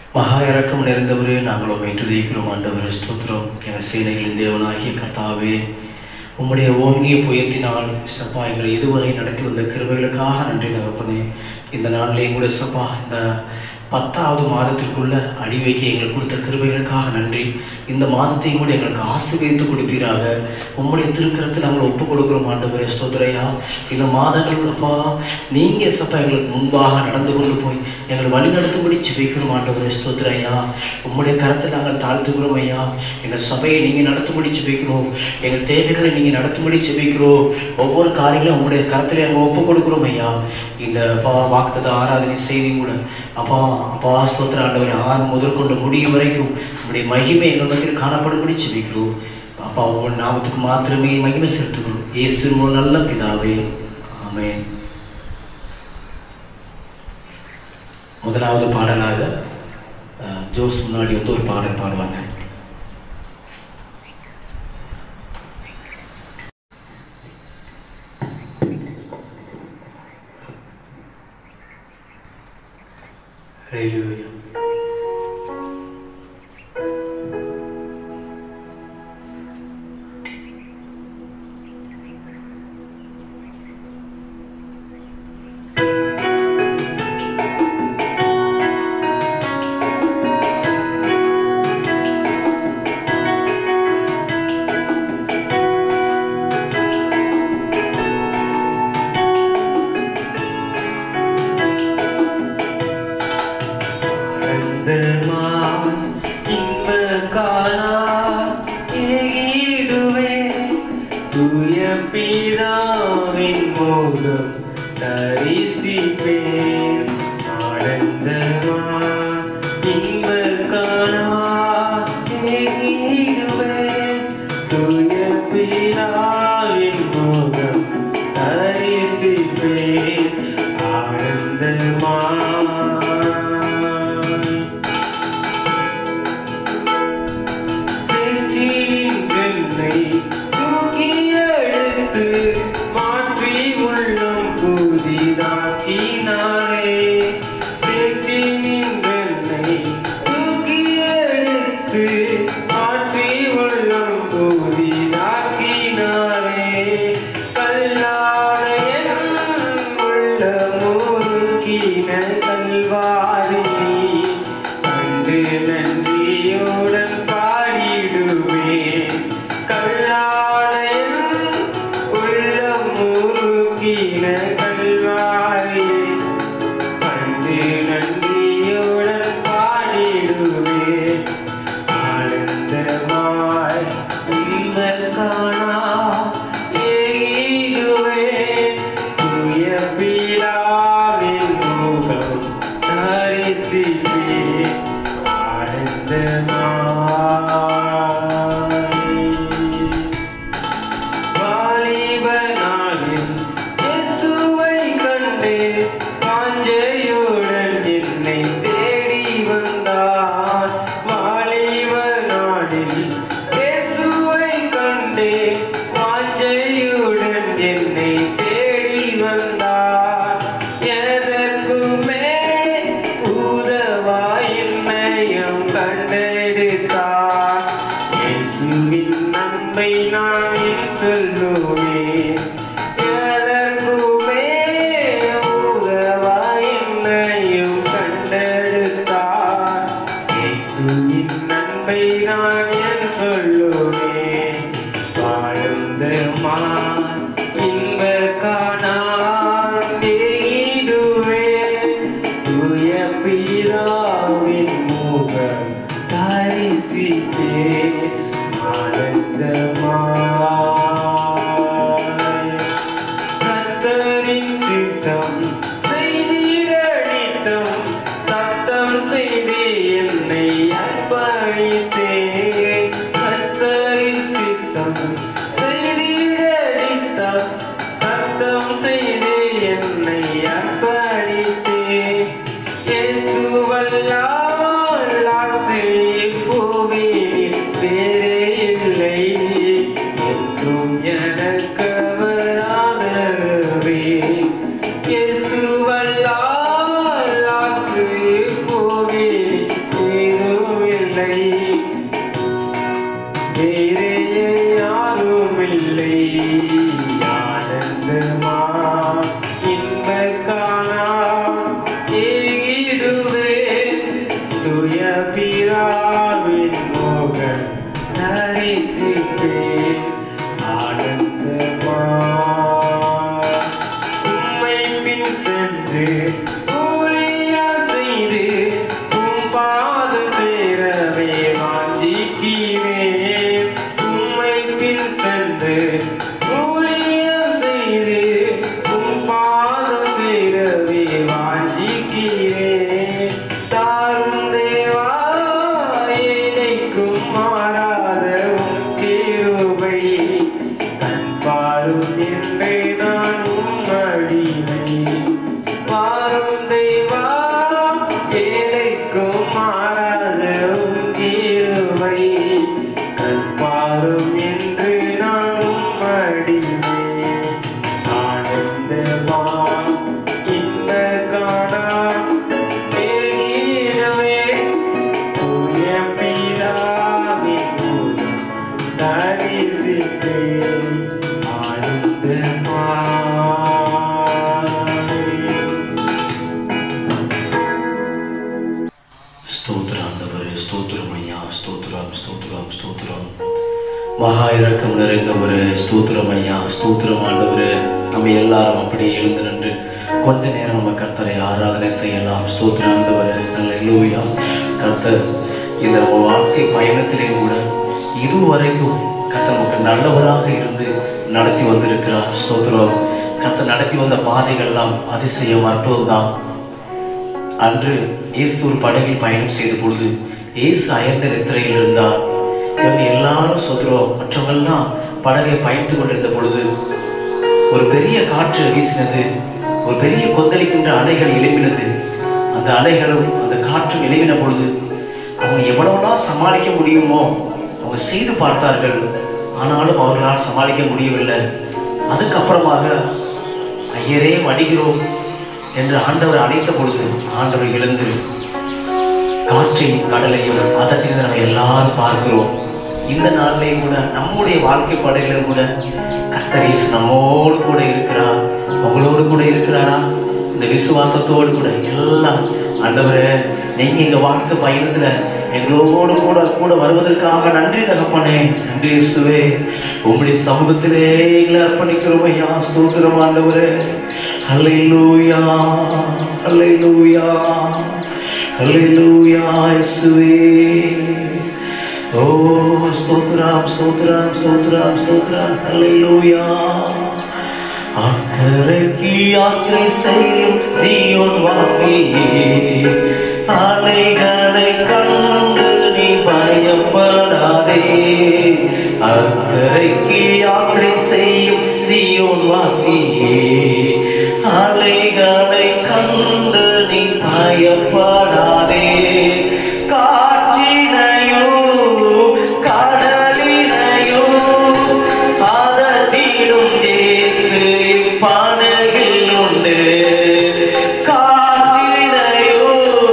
மகா இறக்கம் நிறைந்தவரே நாங்கள் உண்மை துதிக்கிறோம் ஆண்டவரே ஸ்தோத்திரம் எங்கள் சேனைகளின் தேவனாகிய கர்த்தாவே உம்முடைய ஓங்கிய புயத்தினால் சப்பா எங்களை இதுவரை நடத்தி வந்த கிருபைகளுக்காக நன்றி தகப்பனே இந்த நாளிலேயும் கூட சப்பா இந்த பத்தாவது மாதத்திற்குள்ள அடி வைக்க எங்களுக்கு கொடுத்த கிருபைகளுக்காக நன்றி இந்த மாதத்தையும் கூட எங்களுக்கு ஆசீர்வதித்து கொடுப்பீராக உம்முடைய திருக்கரத்தில் நாங்கள் ஒப்பு கொடுக்குறோம் ஆண்டவரே ஸ்தோத்திரையா இந்த மாதங்கள் அப்பா நீங்கள் சப்பா எங்களுக்கு முன்பாக நடந்து கொண்டு போய் எங்களை வழி நடத்தும்படி ஜெபிக்கிறோம் ஆண்டவரே ஸ்தோத்திரையா உம்முடைய கரத்தில் நாங்கள் தாழ்த்துக்கிறோம் ஐயா எங்கள் சபையை நீங்கள் நடத்தும்படி ஜெபிக்கிறோம் எங்கள் தேவைகளை நீங்கள் நடத்தும்படி ஜெபிக்கிறோம் ஒவ்வொரு காரியங்களும் உங்களுடைய கரத்தில் நாங்கள் ஒப்பு கொடுக்குறோம் ஐயா இந்த அப்பா வாக்குத்தத ஆராதனை செய்தி கூட அப்பா அப்பா ஸ்தோத்திர ஆண்டவரை ஆறு முதல் கொண்டு முடியும் வரைக்கும் உங்களுடைய மகிமை எங்கள் மத்தியில் காணப்படும்படி ஜெபிக்கிறோம் அப்பா உங்கள் நாமத்துக்கு மாத்திரமே மகிமை செலுத்துகிறோம் இயேசுவின் மூலம் நல்ல பிதாவே ஆமென் முதலாவது பாடலாக அஹ், ஜோஸ் முன்னாடி வந்து ஒரு பாடல் பாடுவாங்க Hallelujah. ஆனந்தமாய் இன்ப காணாய் ஏகிடுவேன். தூய பிதாவின் முகம் தரிசிப்பேன். ஆனந்தமாய் இன்ப காணாய் ஏகிடுவேன். தூய பிதாவின் முகம் தரிசிப்பேன். ஆனந்தமாய் சேற்றின் வெண்ணை தூக்கி எடுத்து மாற்றி உள்ளம் புதிதாக்கினாரே சேற்றின் வெண்ணை தூக்கி எடுத்து மாற்றி உள்ளம் புதிதாக்கினாரே கல்லாடையன் உள்ள முறுக்கின கல்வாரி கண்டு நன்றியுடன் பாடிடுவேன் கல்லாடையன் உள்ள முறுக்கின கல்வாரி கண்டு நன்றியுடன் பாடிடுவேன் ஆனந்தமாய் உங்கள் காணா ஏகிடுவேன் தூய பிதாவின் முகம் தரிசிப்பேன் ஆனந்தமாய் வாலிப நாளில் இயேசுவை கண்டு வாஞ்சையுடன் என்னை தேடி வந்தார் வாலிப நாளில் இயேசுவை கண்டு வாஞ்சையுடன் என்னை தேடி வந்தார் எதற்குமே உதவாய் என்னையும் கண்டெடுத்தார் இயேசுவின் நன்மை நான் சொல்லுவேன் எதற்குமே உதவாய் என்னையும் கண்டெடுத்தார் இயேசுவின் நன்மை நான் என் சொல்லுவேன் வாழ்ந்த மான் இன்ப காணாடுவேன் தூய பிதாவின் முகம் தரிசித்தேன் ஆனந்தமாய் கர்த்தரின் சித்தம் செய்திடடித்தம் சத்தம் செய்து என்னை அர்ப்பணித்தேன் கர்த்தரின் சித்தம் செய்திடடித்தம் சத்தம் செய்து என்னை அர்ப்பணித்தேன் இயேசுவல்லால் தரிசித்தேன் ஆனந்தமா உம்மை பின் சென்று ஊழியா செய்து உம் பாதம் சேரவே வாஞ்சிக்கிறேன் உம்மை பின் சென்று ஊழியம் செய்து உம் பாதம் சேரவே வாஞ்சிக்கிறேன் தாரும் தேவா ஏழைக்கும் மாறாத உம் கிருபை கண் பாரும் என்றே நான் உம்மடிமை பாரும் தெய்வா ஏழைக்கும் மாறாத உம் கிருபை கண் பாரும் என்று நான் உம்மடிமை ஆனந்தமா இந்த காணா பெருகிடவே தூய பிதாவே தரிசித்தேன் ஸ்தோத்திரம் ஆண்டவரே ஸ்தோத்திரம் ஐயா ஸ்தோத்திரம் ஸ்தோத்திரம் ஸ்தோத்திரம் மகா இரக்கம் நிறைந்தவரே ஸ்தோத்திரம் ஐயா ஸ்தோத்திரம் ஆண்டவரே நம்ம எல்லாரும் அப்படியே எழுந்து நின்று கொஞ்ச நேரம் நம்ம கர்த்தரை ஆராதனை செய்யலாம் ஸ்தோத்திரம் ஆண்டவரே நல்ல லூயா கர்த்தர் இந்த நம்ம வாழ்க்கை பயணத்திலே கூட இதுவரைக்கும் கர்த்தர் நமக்கு நல்லவராக இருந்து நடத்தி வந்திருக்கிறார் ஸ்தோத்திரம் கர்த்தர் நடத்தி வந்த பாதைகள்லாம் அதிசயம் அற்புதம் தான் அன்று இயேசு ஒரு படகில் பயணம் செய்த பொழுது இயேசு அயர்ந்த நித்திரையில் இருந்தார் இவங்க எல்லாரும் சொல்றோம் மற்றவங்கெல்லாம் படகை பயணித்துக் கொண்டிருந்த பொழுது ஒரு பெரிய காற்று வீசினது ஒரு பெரிய கொந்தளிக்கின்ற அலைகள் எழுப்பினது அந்த அலைகளும் அந்த காற்றும் எழுப்பின பொழுது அவங்க எவ்வளவுலாம் சமாளிக்க முடியுமோ அவங்க செய்து பார்த்தார்கள் ஆனாலும் அவர்களால் சமாளிக்க முடியவில்லை அதுக்கப்புறமாக ஐயரே மடிகிறோம் என்று ஆண்டவர் அழைத்த பொழுது ஆண்டவர் எழுந்து காற்றையும் கடலையும் அதட்டினதை நம்ம எல்லாரும் பார்க்கிறோம் இந்த நாளிலேயும் கூட நம்முடைய வாழ்க்கை படையிலும் கூட கர்த்தர் இயேசு நம்மோடு கூட இருக்கிறார் உங்களோடு கூட இருக்கிறாரா இந்த விசுவாசத்தோடு கூட எல்லாம் ஆண்டவரே நீங்க எங்க வாழ்க்கை பயணத்துல எங்களோடு கூட கூட வருவதற்காக நன்றி தகப்பனே நன்றி இயேசுவே உங்களுடைய சமூகத்திலே எங்களை அர்ப்பணிக்கிறோம் ஐயா ஸ்தோத்திரம் ஆண்டவரே ஹல்லேலூயா ஹல்லேலூயா ஹல்லேலூயா இயேசுவே ஓ ஸ்தோத்திரம் ஸ்தோத்திரம் ஸ்தோத்திரம் ஸ்தோத்திரம் ஹல்லேலூயா அக்கறைக்கு யாத்திரை செய்யும் சீயோன் வாசியே அலைகளை கண்டு நீ பயப்படாதே அக்கறைக்கு யாத்திரை செய்யும் சீயோன் வாசியே அலைகளை கண்டு நீ பயப்படாதே காற்றினையோ கடலினையோ அதட்டிடும் இயேசு படகில் உண்டு காற்றினையோ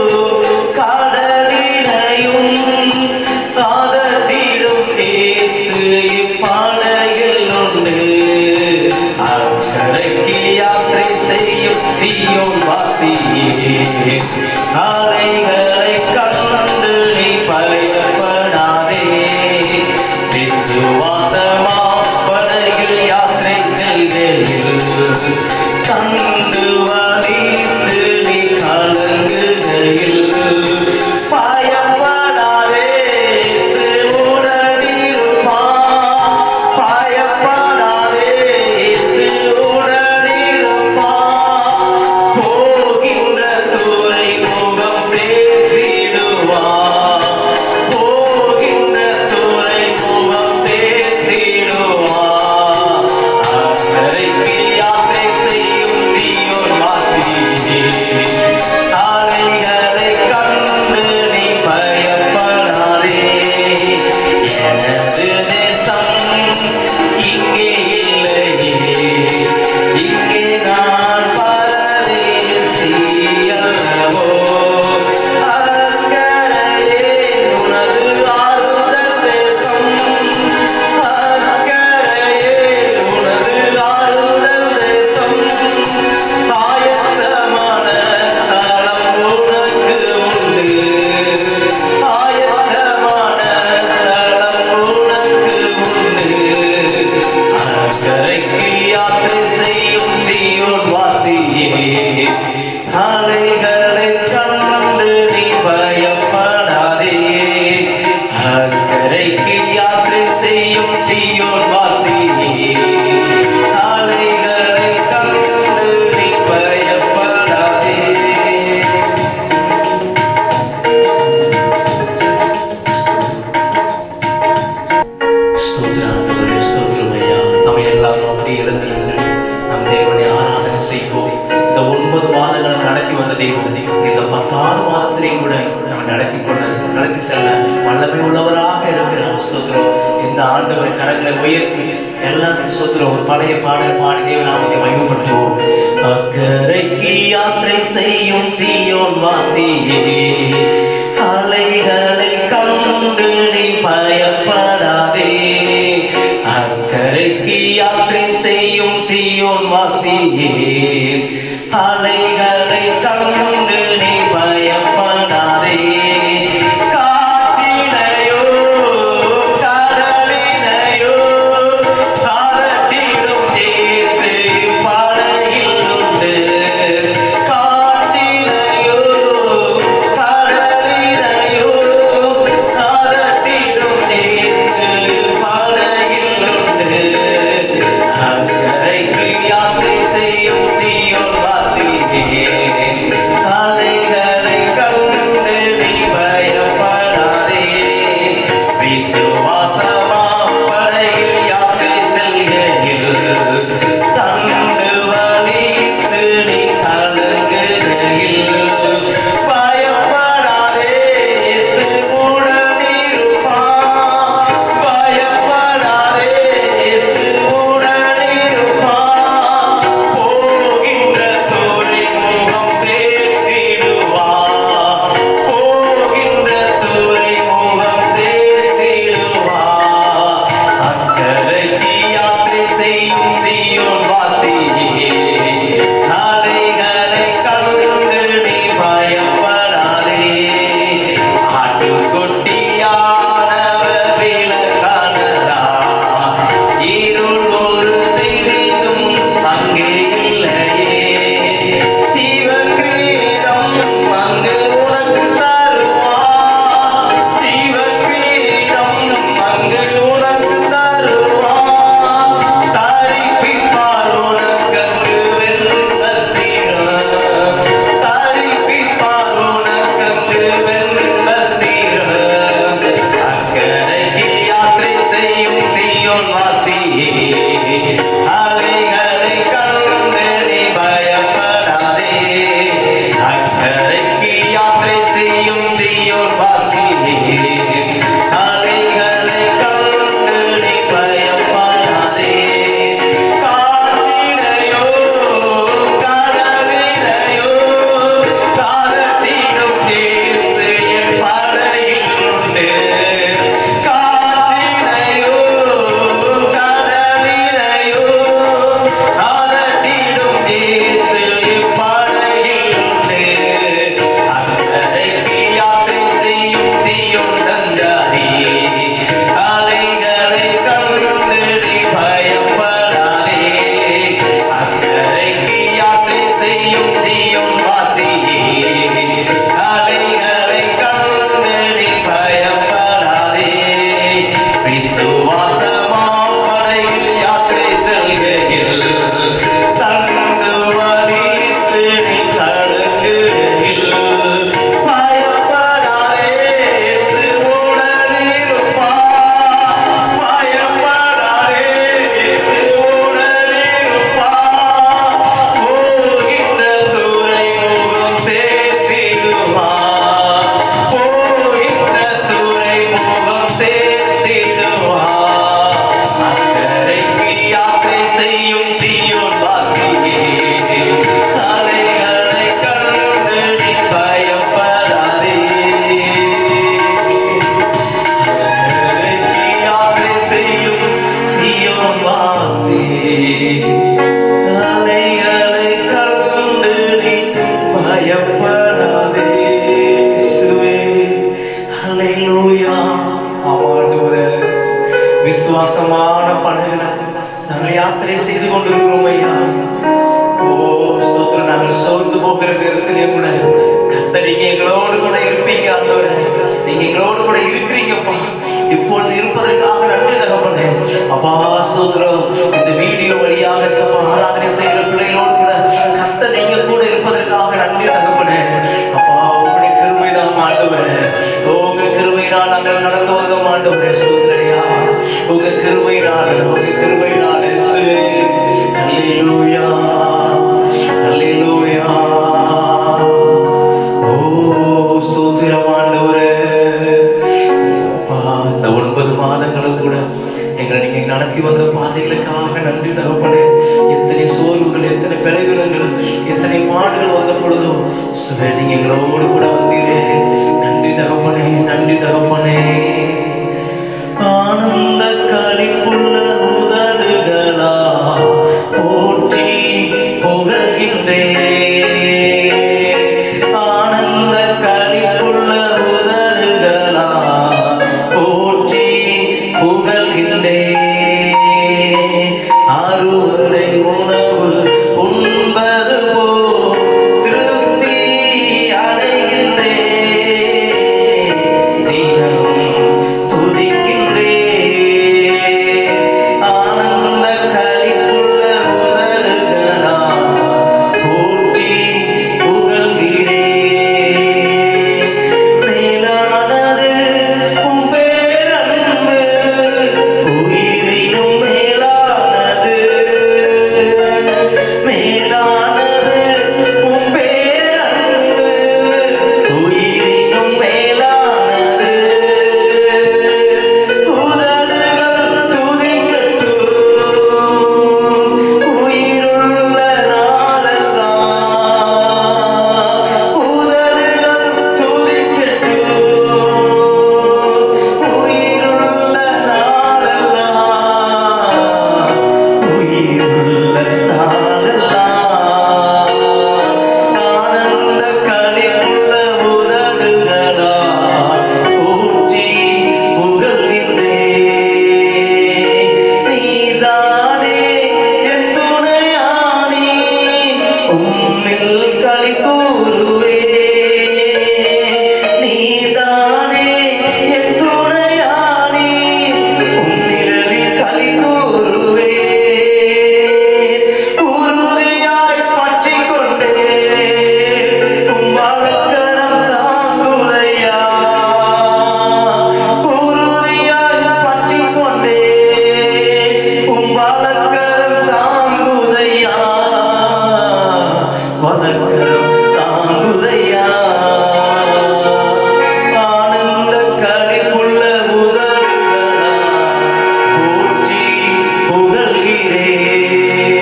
கடலினையும் அதட்டிடும் இயேசு படகில் உண்டு அக்கறைக்கு கடந்து செல்ல வல்லமை உள்ளவராக இருக்கிறார் ஸ்தோத்திரம் இந்த ஆண்டவர் கரங்களை உயர்த்தி எல்லாம் ஸ்தோத்திரம் ஒரு பழைய பாடல் பாடி தேவநாமத்தை மகிமைப்படுத்துவோம் அக்கறைக்கு யாத்திரை செய்யும் சீயோன் வாசியே அலைகளை கண்டு நீ பயப்படாதே அக்கறைக்கு யாத்திரை செய்யும் சீயோன் வாசியே அலைகளை கண்டு நீ பயப்படாதே காற்றினையோ கடலினையோ காரட்டிடும் தேசு படகில் உண்டு காற்றினையோ கடலினையோ காரட்டிடும் தேசு படகில் உண்டு அக்கரைக்கு யாத்திரை செய்யும் சீயோன் வாசியே அலைகளை கண்டு நீ பயப்படாதே விசுவாசமாம் படையில் யாத்திரை செல்கையில் தண்டு வலித்து நீ கலங்குகையில் பயப்படாதே இயேசு உடனிருப்பான் பயப்படாதே இயேசு உடனிருப்பான் போகின்ற துறைமுகம் சேர்த்திடுவான் போகின்ற துறைமுகம் சேர்த்திடுவான் அக்கறைக்கு யாத்திரை செய்யும் சீயோன் வாசியே அலைகளை கண்டு நீ பயப்படாதே ஆட்டுக்குட்டியானவர் விலகானதா இருள் ஒரு செய்தியும் அங்கே இல்லையே ஜீவக்கிரீடம் அங்கு உனக்கு தருவான் ஜீவக்கிரீடம் அங்கு உனக்கு தருவான் தரிப்பிப்பார் உனக்கு அங்கு வெண்பத்திரம் தரிப்பிப்பார் உனக்கு அங்கு வெண்பத்திரம் அக்கறைக்கு யாத்திரை செய்யும் சீயோன் வாசியே அலைகளை கண்டு நீ பயப்படாதே அக்கறைக்கு யாத்திரை செய்யும் சீயோன் வாசியே அலைகளை கண்டு நீ பயப்படாதே காற்றினையோ கடலினையோ காலத்திலும் தேசு என் படையில் உண்டு காற்றினையோ கடலினையோ காலத்திலும் தேசு என் படையில் உண்டு அக்கறைக்கு யாத்திரை செய்யும் சீயோன் சஞ்சாரி அலைகளை கண்டு நீ பயப்படாதே அக்கறைக்கு யாத்திரை செய்யும் சீயோன் வாசியே அலைகளை கண்டு நீ பயப்படாதே விசுவாசமா படையில் யாத்திரை செல்கையில் தந்து வலித்து நீ கலங்குகையில் பயப்படாதே இயேசு உடனிருப்பான் பயப்படாதே இயேசு உடனிருப்பான் போகின்ற துறைமுகம் சேர்த்திடுவான் போகின்ற துறைமுகம் சேர்த்திடுவான் அக்கறைக்கு யாத்திரை செய்யும் சீயோன் வாசியே அலைகளை கண்டு நீ பயப்படாதே அக்கறைக்கு யாத்திரை செய்யும் சீயோன் வாசியே அலைகளை கண்டு நீ பயப்படாதே இயேசுவே. ஹல்லேலூயா. ஆமாண்டவரே, விசுவாசமான படகுல நாங்கள் யாத்திரை செய்து கொண்டிருக்கிறோம் ஐயா ஓ ஸ்தோத்திரம் நாங்கள் சோர்ந்து போகிற நேரத்திலே கூட கத்தரிங்க எங்களோடு கூட இருப்பீங்க ஆண்டவரே நீங்க எங்களோடு கூட இருக்கிறீங்கப்பா இப்பொழுது இருப்பதற்காக நன்றி தகப்பனே அப்பா ஸ்தோத்திரம் இந்த வீடியோ வழியாக சபா ஆராதனை செய்கிற பிள்ளைகளோடு கூட கத்த நீங்க கூட இருப்பதற்காக நன்றி தகப்பனே அப்பா உங்களுடைய கிருபை தான் ஆண்டவரே உங்க கிருபையினால் நாங்கள் கடந்து வந்தோம் ஆண்டவரே ஸ்தோத்திரையா உங்க கிருபையினால் உங்க கிருபையினால் இயேசுவே அல்லேலூயா அல்லேலூயா ஓ ஸ்தோத்திரம் ஆண்டவரே நடத்தி வந்த பாதைகளுக்காக நன்றி தகப்பனே எத்தனை சோர்வுகள் எத்தனை பலவீனங்கள் எத்தனை பாடுகள் வந்த பொழுதோ சுவே நீங்க எங்களோடு கூட வந்தீரே நன்றி தகப்பனே நன்றி தகப்பனே ஆனந்த களிப்புள்ள உதடுகளா போற்றி புகழ்கின்றே ஆனந்த களிப்புள்ள உதடுகளா போற்றி புகழ்கின்றே அருளை உணவு உண்பது போ திருப்தி அடைகின்றே தினம் துதிக்கின்றே ஆனந்த களிப்புள்ள உதடுகளா போற்றி புகழ்கிறே மேலானது உம் பேரன்பு உயிரினும் மேலானது மேலானது உம் பேரன்பு உயிரினும் மேலானது உதடுகள் துதிக்கட்டும் உயிருள்ள நாளெல்லாம் உதடுகள் துதிக்கட்டும் உயிருள்ள நாளெல்லாம் உயிருள்ள நாளெல்லாம் ஆனந்த களிப்புள்ள உதடுகளா போற்றி புகழ்கின்றேன் நீதானே என் துணையானி உம்மில் களி கூறுவே நீதானே என் துணையானி உம்மில் களி கூறுவே உறுதியாய் பற்றிக் கொண்டே உம் வலக்கரம் தாங்குதையா உறுதியாய் பற்றிக் கொண்டே உம் வலக்கரம் தாங்குதையா வலக்கரம் தாங்குதையா ஆனந்த களிப்புள்ள உதடுகளா போற்றி புகழ்கிறேன்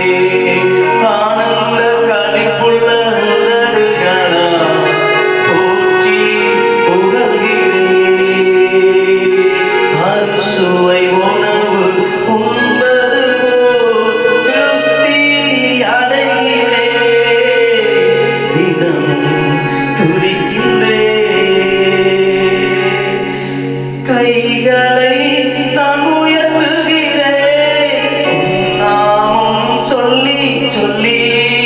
ஆனந்த களிப்புள்ள உதடுகளா போற்றி புகழ்கிறேன் அறுசுவை உணவு உண்பது போல் திருப்தி அடைகிறேன் தினமும் துதிக்கின்றேன் கைகளை நான் உயர்த்துகிறேன் உன் நாமம் சொல்லி சொல்லி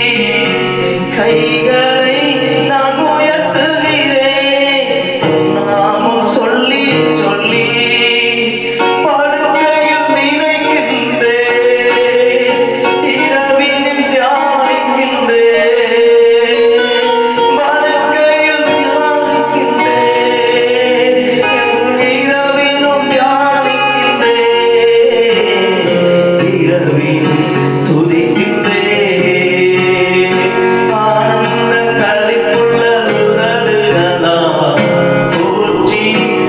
கைகளை நான் உயர்த்துகிறேன் உன் நாமம் சொல்லி சொல்லி படுக்கையில் நினைக்கின்றேன் இரவினில் தியானிக்கின்றேன் படுக்கையில் தியானிக்கின்றேன் இரவினும் தியானிக்கின்றேன் இரவினும் துதிக்கின்றேன் ஆனந்த களிப்புள்ள உதடுகளா போற்றி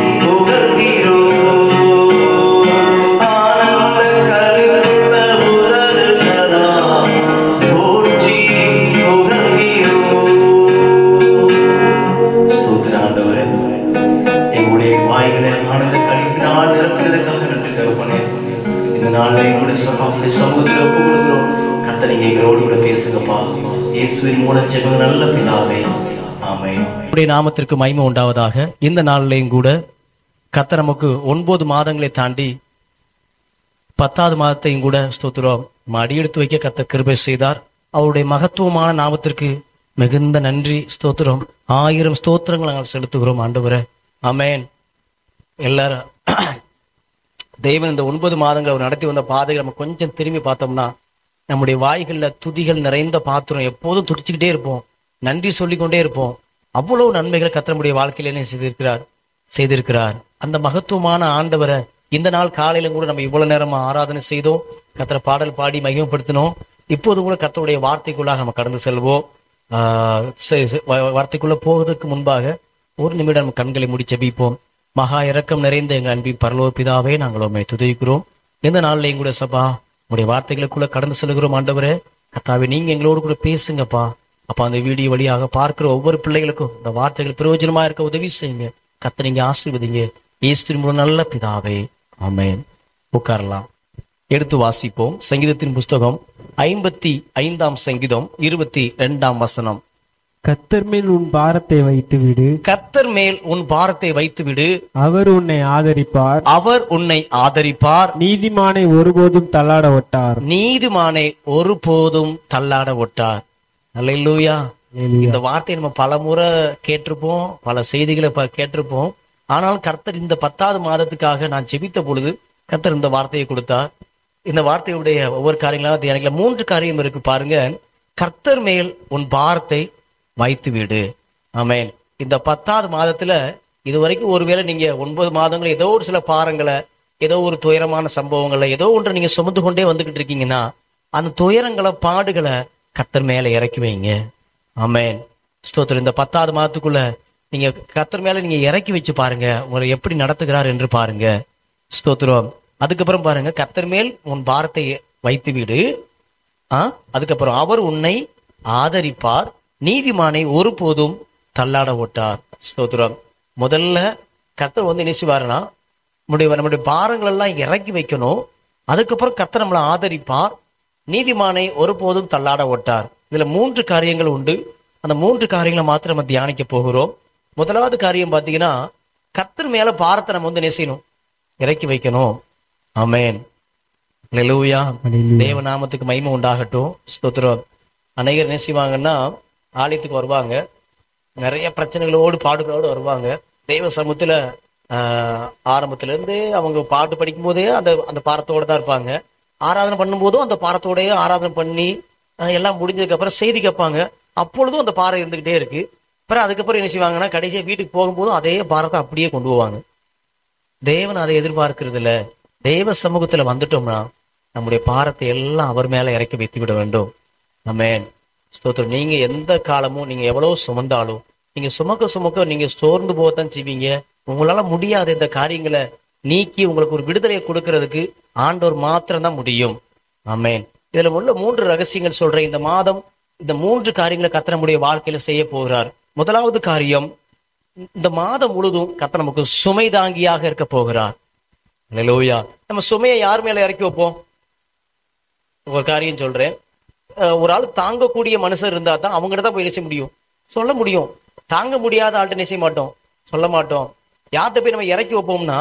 புகழ்கிறோம் ஆனந்த களிப்புள்ள உதடுகளா போற்றி புகழ்கிறோம் ஸ்தோத்திர ஆண்டவரே எங்களுடைய வாய்களை ஆனந்த கழிப்பினால் நிரப்பினதுக்காக நன்றி தருப்பனே இந்த நாளில் எங்களுடைய சபாவுடைய சமூகத்தில் ஒப்பு கொடுக்கிறோம் கத்த நீங்க எங்களோடு கூட பேசுங்கப்பா இயேசுவின் மூலம் ஜெபங்க நல்ல பிதாவே ஆமென் உடைய நாமத்திற்கு மகிமை உண்டாவதாக இந்த நாளிலையும் கூட கர்த்தர் நமக்கு ஒன்பது மாதங்களை தாண்டி பத்தாவது மாதத்தையும் கூட ஸ்தோத்திரம் நம்ம அடியெடுத்து வைக்க கத்த கிருபை செய்தார் அவருடைய மகத்துவமான நாமத்திற்கு மிகுந்த நன்றி ஸ்தோத்திரம் ஆயிரம் ஸ்தோத்திரங்கள் நாங்கள் செலுத்துகிறோம் ஆண்டவரே அமேன் எல்லாரும் தெய்வம் இந்த ஒன்பது மாதங்கள் அவர் நடத்தி வந்த பாதைகள் நம்ம கொஞ்சம் திரும்பி பார்த்தோம்னா நம்முடைய வாய்கள்ல துதிகள் நிறைந்த பாத்திரம் எப்போதும் துடிச்சுக்கிட்டே இருப்போம் நன்றி சொல்லிக்கொண்டே இருப்போம் அவ்வளவு நன்மைகளை கத்த நம்முடைய வாழ்க்கையில என்ன செய்திருக்கிறார் செய்திருக்கிறார் அந்த மகத்துவமான ஆண்டவரை இந்த நாள் காலையில கூட நம்ம இவ்வளவு நேரமா ஆராதனை செய்தோம் கத்திர பாடல் பாடி மகிமைப்படுத்தினோம் இப்போது கூட கத்தருடைய வார்த்தைக்குள்ளாக நம்ம கடந்து செல்வோம் ஆஹ் சே- சே- வா- வார்த்தைக்குள்ள போவதற்கு முன்பாக ஒரு நிமிடம் கண்களை மூடி ஜெபிப்போம் மகா இரக்கம் நிறைந்த எங்கள் அன்பின் பரலோக பிதாவே நாங்கள் உண்மை துதிக்கிறோம் இந்த நாள்லையும் கூட சபா உடைய வார்த்தைகளுக்குள்ள கடந்து செல்கிறோம் ஆண்டவரே கத்தாவே நீங்க எங்களோடு கூட பேசுங்கப்பா அப்ப அந்த வீடியோ வழியாக பார்க்கிற ஒவ்வொரு பிள்ளைகளுக்கும் இந்த வார்த்தைகள் பிரயோஜனமா இருக்க உதவி செய்யுங்க கத்த நீங்க ஆசீர்வதிங்க இயேசுவின் மூலம் நல்ல பிதாவே ஆமென் உட்காரலாம் எடுத்து வாசிப்போம் சங்கீதத்தின் புஸ்தகம் ஐம்பத்தி ஐந்தாம் சங்கீதம் இருபத்தி இரண்டாம் வசனம் கத்தர் மேல் உன் பாரத்தை வைத்து விடு கத்தர் மேல் உன் பாரத்தை வைத்து விடு அவர் உன்னை ஆதரிப்பார் அவர் உன்னை ஆதரிப்பார் நீதிமானை ஒருபோதும் தள்ளாட ஒட்டார் நீதிமானை ஒருபோதும் தள்ளாட ஒட்டார் அல்லேலூயா இந்த வார்த்தையை நம்ம பல முறை கேட்டிருப்போம் பல செய்திகளை ப- கேட்டிருப்போம் ஆனால் கர்த்தர் இந்த பத்தாவது மாதத்துக்காக நான் ஜெபித்த பொழுது கர்த்தர் இந்த வார்த்தையை கொடுத்தார் இந்த வார்த்தையுடைய ஒவ்வொரு காரியங்களாக தியானிக்கல மூன்று காரியம் இருக்கு பாருங்க கர்த்தர் மேல் உன் பாரத்தை வைத்து விடு ஆமென் இந்த பத்தாவது மாதத்துல இது வரைக்கும் ஒருவேளை நீங்க ஒன்பது மாதங்கள் ஏதோ ஒரு சில பாரங்களை ஏதோ ஒரு துயரமான சம்பவங்களை ஏதோ ஒன்று நீங்க சுமந்து கொண்டே வந்துகிட்டு இருக்கீங்கன்னா அந்த துயரங்களை பாடுகளை கர்த்தர் மேல இறக்கி வைங்க ஆமென் ஸ்தோத்திரம் இந்த பத்தாவது மாதத்துக்குள்ள நீங்க கர்த்தர் மேல நீங்க இறக்கி வச்சு பாருங்க உங்களை எப்படி நடத்துகிறார் என்று பாருங்க ஸ்தோத்திரம் அதுக்கப்புறம் பாருங்க கர்த்தர் மேல் உன் பாரத்தை வைத்து விடு ஆ அதுக்கப்புறம் அவர் உன்னை ஆதரிப்பார் நீதிமானை ஒருபோதும் தள்ளாட ஓட்டார் ஸ்தோத்திரம் முதல்ல கர்த்தர் வந்து என்ன செய்வாருன்னா நம்முடைய நம்முடைய பாரங்கள் எல்லாம் இறக்கி வைக்கணும் அதுக்கப்புறம் கர்த்தர் நம்மளை ஆதரிப்பார் நீதிமானை ஒருபோதும் தள்ளாட ஓட்டார் இதுல மூன்று காரியங்கள் உண்டு அந்த மூன்று காரியங்களை மாத்திரம் நம்ம தியானிக்க போகிறோம் முதலாவது காரியம் பாத்தீங்கன்னா கர்த்தர் மேல பாரத்தை நம்ம வந்து என்ன செய்யணும் இறக்கி வைக்கணும் ஆமென் லெலூயா தேவ நாமத்துக்கு மகிமை உண்டாகட்டும் ஸ்தோத்திரம் அநேகர் என்ன செய்வாங்கன்னா ஆலயத்துக்கு வருவாங்க நிறைய பிரச்சனைகளோடு பாடுகளோடு வருவாங்க தெய்வ சமூகத்துல ஆஹ், ஆரம்பத்துல இருந்து அவங்க பாட்டு படிக்கும் போதே அந்த அந்த பாரத்தோட தான் இருப்பாங்க ஆராதனை பண்ணும்போதும் அந்த பாரத்தோடயே ஆராதனை பண்ணி ஆஹ், எல்லாம் முடிஞ்சதுக்கு அப்புறம் செய்தி கேட்பாங்க அப்பொழுதும் அந்த பாறை இருந்துகிட்டே இருக்கு அப்புறம் அதுக்கப்புறம் என்ன செய்வாங்கன்னா கடைசியா வீட்டுக்கு போகும்போதும் அதே பாரத்தை அப்படியே கொண்டு போவாங்க தேவன் அதை எதிர்பார்க்கிறது இல்ல தேவ சமூகத்துல வந்துட்டோம்னா நம்முடைய பாரத்தை எல்லாம் அவர் மேல இறக்கி வைத்து விட வேண்டும் ஆமென் ஸ்தோத்திரம் நீங்க எந்த காலமும் நீங்க எவ்வளவு சுமந்தாலும் நீங்க சுமக்க சுமக்க நீங்க சோர்ந்து போகத்தான் செய்வீங்க உங்களால முடியாத இந்த காரியங்களை நீக்கி உங்களுக்கு ஒரு விடுதலையை கொடுக்கறதுக்கு ஆண்டவர் மாத்திரம் தான் முடியும் ஆமென் இதுல உள்ள மூன்று ரகசியங்கள் சொல்றேன் இந்த மாதம் இந்த மூன்று காரியங்களை கத்த நம்முடைய வாழ்க்கையில செய்ய போகிறார் முதலாவது காரியம் இந்த மாதம் முழுதும் கத்த நமக்கு சுமை தாங்கியாக இருக்க போகிறார் அல்லேலூயா நம்ம சுமையை யார் மேல இறக்கி வைப்போம் ஒரு காரியம் சொல்றேன் அஹ் ஒரு ஆள் தாங்கக்கூடிய மனுஷர் இருந்தா தான் அவங்ககிட்ட தான் போய் என்ன செய்ய முடியும் சொல்ல முடியும் தாங்க முடியாத ஆள்கிட்ட என்ன செய்ய மாட்டோம் சொல்ல மாட்டோம் யார்கிட்ட போய் நம்ம இறக்கி வைப்போம்னா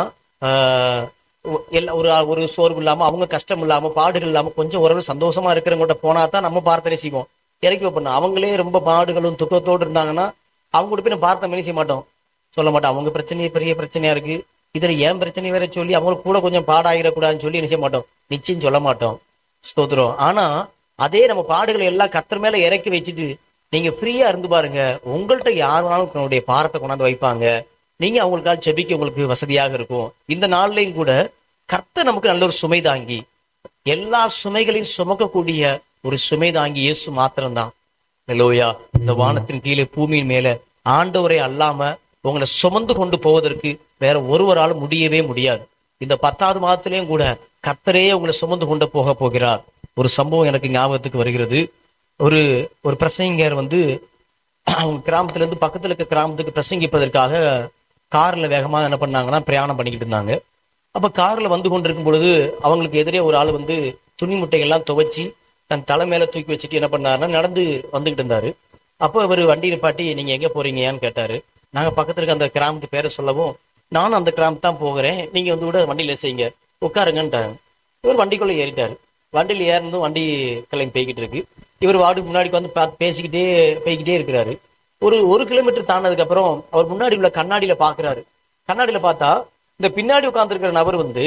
ஆஹ் ஒ- எல்லா ஒரு ஆ- ஒரு சோர்வு இல்லாம அவங்க கஷ்டம் இல்லாம பாடுகள் இல்லாம கொஞ்சம் ஓரளவு சந்தோஷமா இருக்கிறவங்ககிட்ட போனா தான் நம்ம பார்த்தனை செய்வோம் இறக்கி வைப்போம் அவங்களே ரொம்ப பாடுகளும் துக்கத்தோடு இருந்தாங்கன்னா அவங்க கூட போய் நம்ம பார்த்த மாதிரி செய்ய மாட்டோம் சொல்ல மாட்டோம் அவங்க பிரச்சனையே பெரிய பிரச்சனையா இருக்கு இதுல ஏன் பிரச்சனை வேற சொல்லி அவங்களுக்கு கூட கொஞ்சம் பாடாயிடக்கூடாதுன்னு சொல்லி என்ன செய்ய மாட்டோம் நிச்சயம் சொல்ல மாட்டோம் ஸ்தோத்திரம் ஆனா அதே நம்ம பாடுகளை எல்லாம் கத்தர் மேல இறக்கி வச்சுட்டு நீங்க ஃப்ரீயா இருந்து பாருங்க உங்கள்கிட்ட யார் வேணாலும் உங்களுடைய பாரத்தை கொண்டாந்து வைப்பாங்க நீங்க அவங்களுக்காக செபிக்க உங்களுக்கு வசதியாக இருக்கும் இந்த நாள்லயும் கூட கர்த்தர் நமக்கு நல்ல ஒரு சுமை தாங்கி எல்லா சுமைகளையும் சுமக்கக்கூடிய ஒரு சுமை தாங்கி இயேசு மாத்திரம்தான் ஹalleluya இந்த வானத்தின் கீழே பூமியின் மேல ஆண்டவரை அல்லாம உங்களை சுமந்து கொண்டு போவதற்கு வேற ஒருவராலும் முடியவே முடியாது இந்த பத்தாவது மாதத்திலையும் கூட கர்த்தரே உங்களை சுமந்து கொண்டு போக போகிறார் ஒரு சம்பவம் எனக்கு ஞாபகத்துக்கு வருகிறது ஒரு ஒரு பிரசங்கர் வந்து அவங்க கிராமத்துல இருந்து பக்கத்துல இருக்க கிராமத்துக்கு பிரசங்கிப்பதற்காக கார்ல வேகமா என்ன பண்ணாங்கன்னா பிரயாணம் பண்ணிக்கிட்டு இருந்தாங்க அப்ப கார்ல வந்து கொண்டிருக்கும் பொழுது அவங்களுக்கு எதிரே ஒரு ஆள் வந்து துணி முட்டைகள்லாம் துவைச்சி தன் தலை மேல தூக்கி வச்சுட்டு என்ன பண்ணாருன்னா நடந்து வந்துகிட்டு இருந்தாரு அப்போ இவர் வண்டி நிப்பாட்டி நீங்க எங்க போறீங்கன்னு கேட்டாரு நாங்க பக்கத்துல இருக்க அந்த கிராமத்து பேரை சொல்லவும் நானும் அந்த கிராமத்து தான் போகிறேன் நீங்க வந்து கூட வண்டியில செய்யுங்க உட்காருங்கன்ட்டாங்க இவர் வண்டிக்குள்ள ஏறிட்டாரு வண்டியில ஏறினதும் வண்டி கிளம்பி போய்கிட்டு இருக்கு இவர் வார்டு முன்னாடி வந்து பார்த்து பேசிக்கிட்டே போய்கிட்டே இருக்கிறாரு ஒரு ஒரு கிலோமீட்டர் தாண்டதுக்கு அப்புறம் அவர் முன்னாடி உள்ள கண்ணாடியில பாக்குறாரு கண்ணாடியில பார்த்தா இந்த பின்னாடி உட்கார்ந்திருக்கிற நபர் வந்து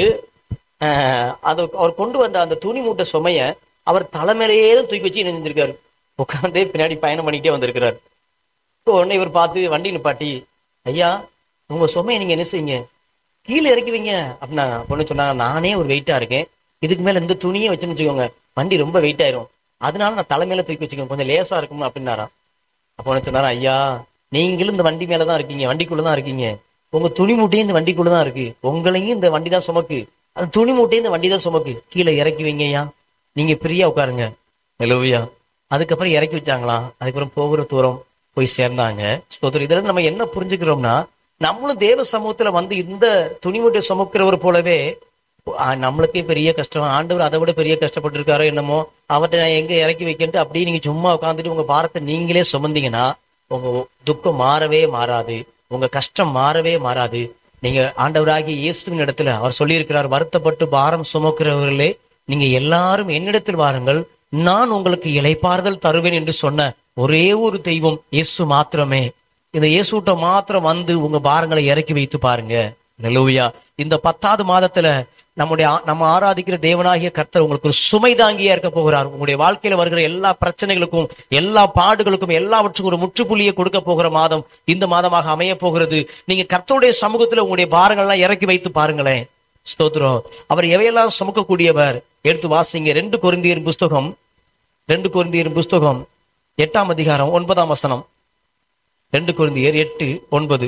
ஆஹ், அது அவர் கொண்டு வந்த அந்த துணி மூட்டை சுமைய அவர் தலைமையிலேயே தான் தூக்கி வச்சு நினைஞ்சிருக்காரு உட்கார்ந்தே பின்னாடி பயணம் பண்ணிக்கிட்டே வந்திருக்கிறார் இப்போ உடனே இவர் பார்த்து வண்டி நிப்பாட்டி ஐயா உங்க சுமையை நீங்க என்ன செய்யுங்க கீழே இறக்கி வைங்க அப்படின்னா பொண்ணு சொன்னாங்க நானே ஒரு வெயிட்டா இருக்கேன் இதுக்கு மேல இந்த துணியை வச்சுன்னு வச்சுக்கோங்க வண்டி ரொம்ப வெயிட் ஆயிரும் அதனால நான் தலைமையில தூக்கி வச்சுக்கோங்க கொஞ்சம் லேசா இருக்கும் அப்படின்னாராம் அப்போ உடனே சொன்னாரா ஐயா நீங்களும் இந்த வண்டி மேலதான் இருக்கீங்க வண்டிக்குள்ள தான் இருக்கீங்க உங்க துணி மூட்டையும் இந்த வண்டிக்குள்ள தான் இருக்கு உங்களையும் இந்த வண்டி தான் சுமக்கு அந்த துணி மூட்டையை இந்த வண்டி தான் சுமக்கு கீழே இறக்கி வைங்கய்யா நீங்க ஃப்ரீயா உட்காருங்க நிலவியா அதுக்கப்புறம் இறக்கி வச்சாங்களாம் அதுக்கப்புறம் போகிற தூரம் போய் சேர்ந்தாங்க ஸ்தோத்திரம் இதுல நம்ம என்ன புரிஞ்சுக்கிறோம்னா நம்மளும் தேவ சமூகத்துல வந்து இந்த துணிமுட்டை சுமக்கிறவர் போலவே ஆ, நம்மளுக்கே பெரிய கஷ்டம் ஆண்டவர் அதை விட பெரிய கஷ்டப்பட்டிருக்காரோ என்னமோ அவர்கிட்ட நான் எங்க இறக்கி வைக்கன்ட்டு அப்படியே நீங்க சும்மா உட்காந்துட்டு உங்க பாரத்தை நீங்களே சுமந்தீங்கன்னா உங்க துக்கம் மாறவே மாறாது உங்க கஷ்டம் மாறவே மாறாது நீங்க ஆண்டவராகிய இயேசுவின் இடத்துல அவர் சொல்லியிருக்கிறார் வருத்தப்பட்டு பாரம் சுமக்கிறவர்களே நீங்க எல்லாரும் என்னிடத்தில் வாருங்கள் நான் உங்களுக்கு இளைப்பாறுதல் தருவேன் என்று சொன்ன ஒரே ஒரு தெய்வம் இயேசு மாத்திரமே இந்த இயேசுட்ட மாத்திரம் வந்து உங்க பாரங்களை இறக்கி வைத்து பாருங்க நெலூயா இந்த பத்தாவது மாதத்துல நம்முடைய ஆ- நம்ம ஆராதிக்கிற தேவனாகிய கர்த்தர் உங்களுக்கு ஒரு சுமை தாங்கியா இருக்க போகிறார் உங்களுடைய வாழ்க்கையில வருகிற எல்லா பிரச்சனைகளுக்கும் எல்லா பாடுகளுக்கும் எல்லாவற்றுக்கும் ஒரு முற்றுப்புள்ளியை கொடுக்க போகிற மாதம் இந்த மாதமாக அமைய போகிறது நீங்க கர்த்தருடைய சமூகத்துல உங்களுடைய பாரங்கள்லாம் இறக்கி வைத்து பாருங்களேன் ஸ்தோத்திரம் அவர் எவையெல்லாம் சுமக்கக்கூடியவர் எடுத்து வாசிங்க ரெண்டு கொரிந்தியர் புஸ்தகம் ரெண்டு கொரிந்தியர் புஸ்தகம் எட்டாம் அதிகாரம் ஒன்பதாம் வசனம் ரெண்டு கொரிந்தியர் எட்டு ஒன்பது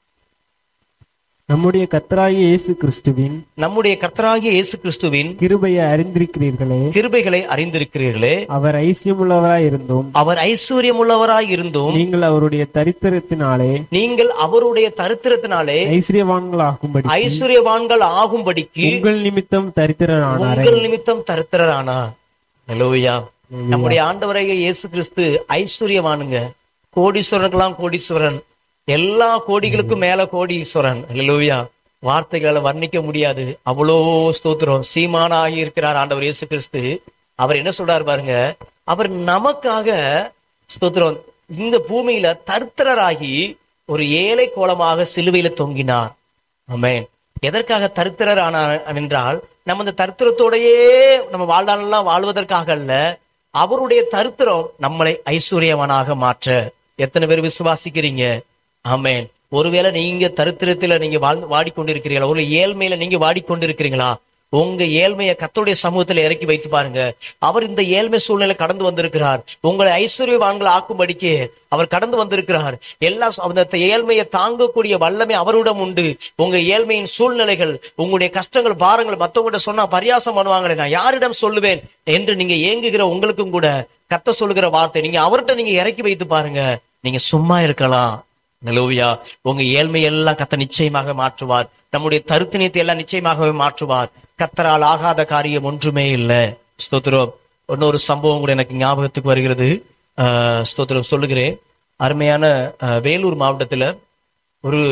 நம்முடைய கர்த்தராகிய இயேசு கிறிஸ்துவின் நம்முடைய கர்த்தராகிய இயேசு கிறிஸ்துவின் கிருபையை அறிந்திருக்கிறீர்களே கிருபைகளை அறிந்திருக்கிறீர்களே அவர் ஐசியமுள்ளவராய் இருந்தும் அவர் ஐஸ்வர்யமுள்ளவராய் இருந்தும் நீங்கள் அவருடைய தரித்திரத்தினாலே நீங்கள் அவருடைய தரித்திரத்தினாலே ஐஸ்வர்யவான்களாகும்படி ஐஸ்வர்யவான்கள் ஆகும்படிக்கு உங்கள் நிமித்தம் தரித்திரனானாரே உங்கள் நிமித்தம் தரித்திரரானார் ஹalleluya நம்முடைய ஆண்டவராகிய இயேசு கிறிஸ்து ஐஸ்வர்யவானுங்க கோடீஸ்வரனுக்கெல்லாம் கோடீஸ்வரன் எல்லா கோடிகளுக்கும் மேல கோடீஸ்வரன் ஹalleluya வார்த்தைகளை வர்ணிக்க முடியாது அவ்வளோ ஸ்தோத்திரம் சீமானாகி இருக்கிறார் ஆண்டவர் இயேசு கிறிஸ்து அவர் என்ன சொல்றாரு பாருங்க அவர் நமக்காக ஸ்தோத்திரம் இந்த பூமியில தரித்திரராகி ஒரு ஏழை கோலமாக சிலுவையில தொங்கினார் ஆமென் எதற்காக தரித்திரர் ஆனார் என்றால் நம்ம இந்த தரித்திரத்தோடையே நம்ம வாழ்நாளெல்லாம் வாழ்வதற்காக அல்ல அவருடைய தரித்திரம் நம்மளை ஐஸ்வர்யவனாக மாற்ற எத்தனை பேர் விசுவாசிக்கிறீங்க ஆமென் ஒருவேளை நீங்க தரித்திரத்துல நீங்க வாழ் வாடிக்கொண்டிருக்கிறீங்களா ஒரு ஏழ்மையில நீங்க வாடிக்கொண்டிருக்கிறீங்களா உங்க ஏழ்மையை கத்தருடைய சமூகத்துல இறக்கி வைத்து பாருங்க அவர் இந்த ஏழ்மை சூழ்நிலை கடந்து வந்திருக்கிறார் உங்களை ஐஸ்வர்யவான்கள் ஆக்கும்படிக்கு அவர் கடந்து வந்திருக்கிறார் எல்லா ச- அந்த ஏழ்மையை தாங்கக்கூடிய வல்லமை அவரிடம் உண்டு உங்க ஏழ்மையின் சூழ்நிலைகள் உங்களுடைய கஷ்டங்கள் பாரங்கள் மத்தவங்ககிட்ட சொன்னா பரியாசம் பண்ணுவாங்களே நான் யாரிடம் சொல்லுவேன் என்று நீங்க ஏங்குகிற உங்களுக்கும் கூட கத்த சொல்லுகிற வார்த்தை நீங்க அவர்கிட்ட நீங்க இறக்கி வைத்து பாருங்க நீங்க சும்மா இருக்கலாம் நிலவுயா உங்க ஏழ்மை எல்லாம் கத்த நிச்சயமாக மாற்றுவார் நம்முடைய தருத்தினியத்தை எல்லாம் நிச்சயமாகவே மாற்றுவார் கத்தரால் ஆகாத காரியம் ஒன்றுமே இல்லை ஸ்தோத்திரம் இன்னொரு சம்பவம் கூட எனக்கு ஞாபகத்துக்கு வருகிறது ஆஹ் ஸ்தோத்திரம் சொல்லுகிறேன் அருமையான ஆஹ் வேலூர் மாவட்டத்துல ஒரு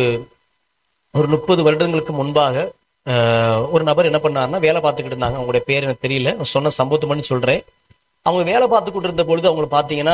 ஒரு முப்பது வருடங்களுக்கு முன்பாக ஆஹ் ஒரு நபர் என்ன பண்ணாருன்னா வேலை பார்த்துக்கிட்டு இருந்தாங்க அவங்களுடைய பேர் எனக்கு தெரியல நான் சொன்ன சம்பவத்தை பண்ணி சொல்றேன் அவங்க வேலை பார்த்துக்கிட்டு இருந்த பொழுது அவங்களை பார்த்தீங்கன்னா